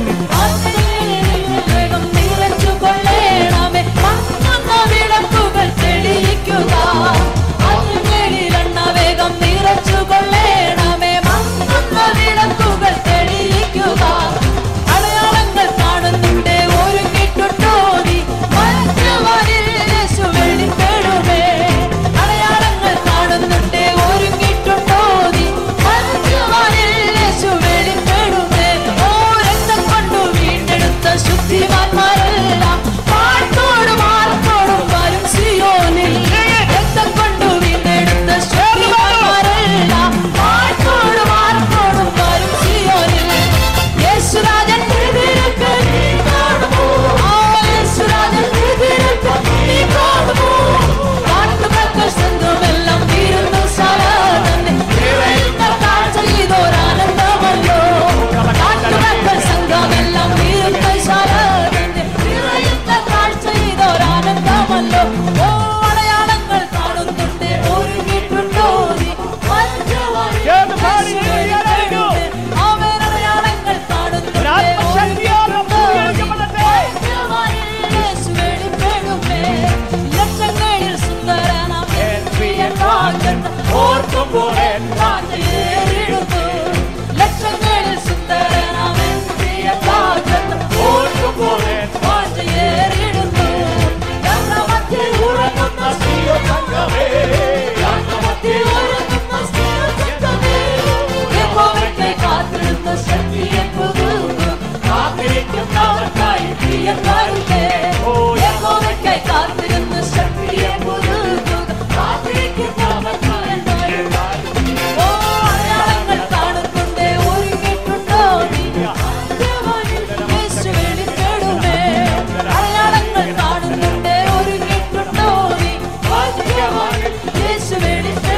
വേഗം നിറച്ചു കൊള്ളേണമേ മങ്ങുന്ന വിളക്കുകൾ തെളിയിക്കുക അതിനുള്ളിലെണ്ണ വേഗം നിറച്ചു കൊള്ളേണമേ മങ്ങുന്ന വിളക്കുകൾ തെളിയിക്കുക അടയാളങ്ങൾ കാണുന്നുണ്ട് ഒരുങ്ങിയിട്ടുണ്ടോ നീ മറ്റവരിൽ യേശു വെളിപ്പെടുമേ അടയാളങ്ങൾ കാണുന്നുണ്ട് ഒരുങ്ങിയിട്ടുണ്ടോ നീ മറ്റവരിൽ യേശു വെളിപ്പെടുമേ ഓ രക്തം കൊണ്ടു വീണ്ടെടുത്ത ശുദ്ധിമാന്മാരെല്ലാം പാട്ടോടും മാർക്കോടും വരും സിയോനിൽ രക്തം കൊണ്ടു വീണ്ടെടുത്ത ശുദ്ധിമാന്മാരെല്ലാം പാട്ടോടും മാർക്കോടും വരും സിയോനിൽ യേശുരാജൻ എതിരേൽപ്പ് നീ കാണുമോ ആ യേശുരാജൻ എതിരേൽപ്പ് നീ കാണുമോ കാട്ടുമക്കൾ സംഘമെല്ലാം വീരുന്നു ശാല തന്നെ നിറയുന്ന കാഴ്ച ഇതോരാനന്ദമല്ലോ കാട്ടുമക്കൾ സംഘമെല്ലാം വീരുന്ന ശാല തന്നെ നിറയുന്ന കാഴ്ച ഇതോരാനന്ദമല്ലോ ഓ അടയാളങ്ങൾ കാണുന്നുണ്ട് ഒരുങ്ങിയിട്ടുണ്ടോ നീ മധ്യവാനിൽ ചേർന്ന് പാടി എഴുതിയാലായിരിക്കും. അവൻ അടയാളങ്ങൾ കാണുന്നുണ്ട് ഒരാത്മശക്തിയാൽ പൂർത്തീകരിക്കപ്പെടട്ടെ. യേശു വെളിപ്പെടുമേ. ലക്ഷങ്ങളിൽ സുന്ദരനാം എൻ പ്രിയൻ വാഗ്ദത്തം ഓർക്കുമ്പോൾ എൻ വാഞ്ചയേറിടുന്നു. ലക്ഷങ്ങളിൽ സുന്ദരനാം എൻ പ്രിയൻ വാഗ്ദത്തം ഓർക്കുമ്പോൾ എൻ വാഞ്ചയേറിടുന്നു. യാത്രമധ്യേ ഉറങ്ങുന്ന സ്ത്രീയൊത്തങ്കമേ. യാത്രമധ്യേ ഉറങ്ങുന്ന സ്ത്രീയൊത്തങ്കമേ. യഹോവയ്ക്കായി കാത്തിരുന്ന ശക്തിയെ പുതുക്കും. കാത്തിരിക്കുന്നവർക്കായി പ്രിയൻ വരുന്നേ. യഹോവയ്ക്കായി കാത്തിരുന്ന ശക്തിയെ പുതുക്കും. കാത്തിരിക്കുന്നവർക്കായി പ്രിയൻ വരുന്നേ. ഓ, അടയാളങ്ങൾ കാണുന്നുണ്ട്, ഒരുങ്ങിയിട്ടുണ്ടോ നീ? മധ്യവനിൽ യേശു വെളിപ്പെടുമേ. അടയാളങ്ങൾ കാണുന്നുണ്ട്, ഒരുങ്ങിയിട്ടുണ്ടോ നീ? മധ്യവനിൽ യേശു വെളിപ്പെടുമേ.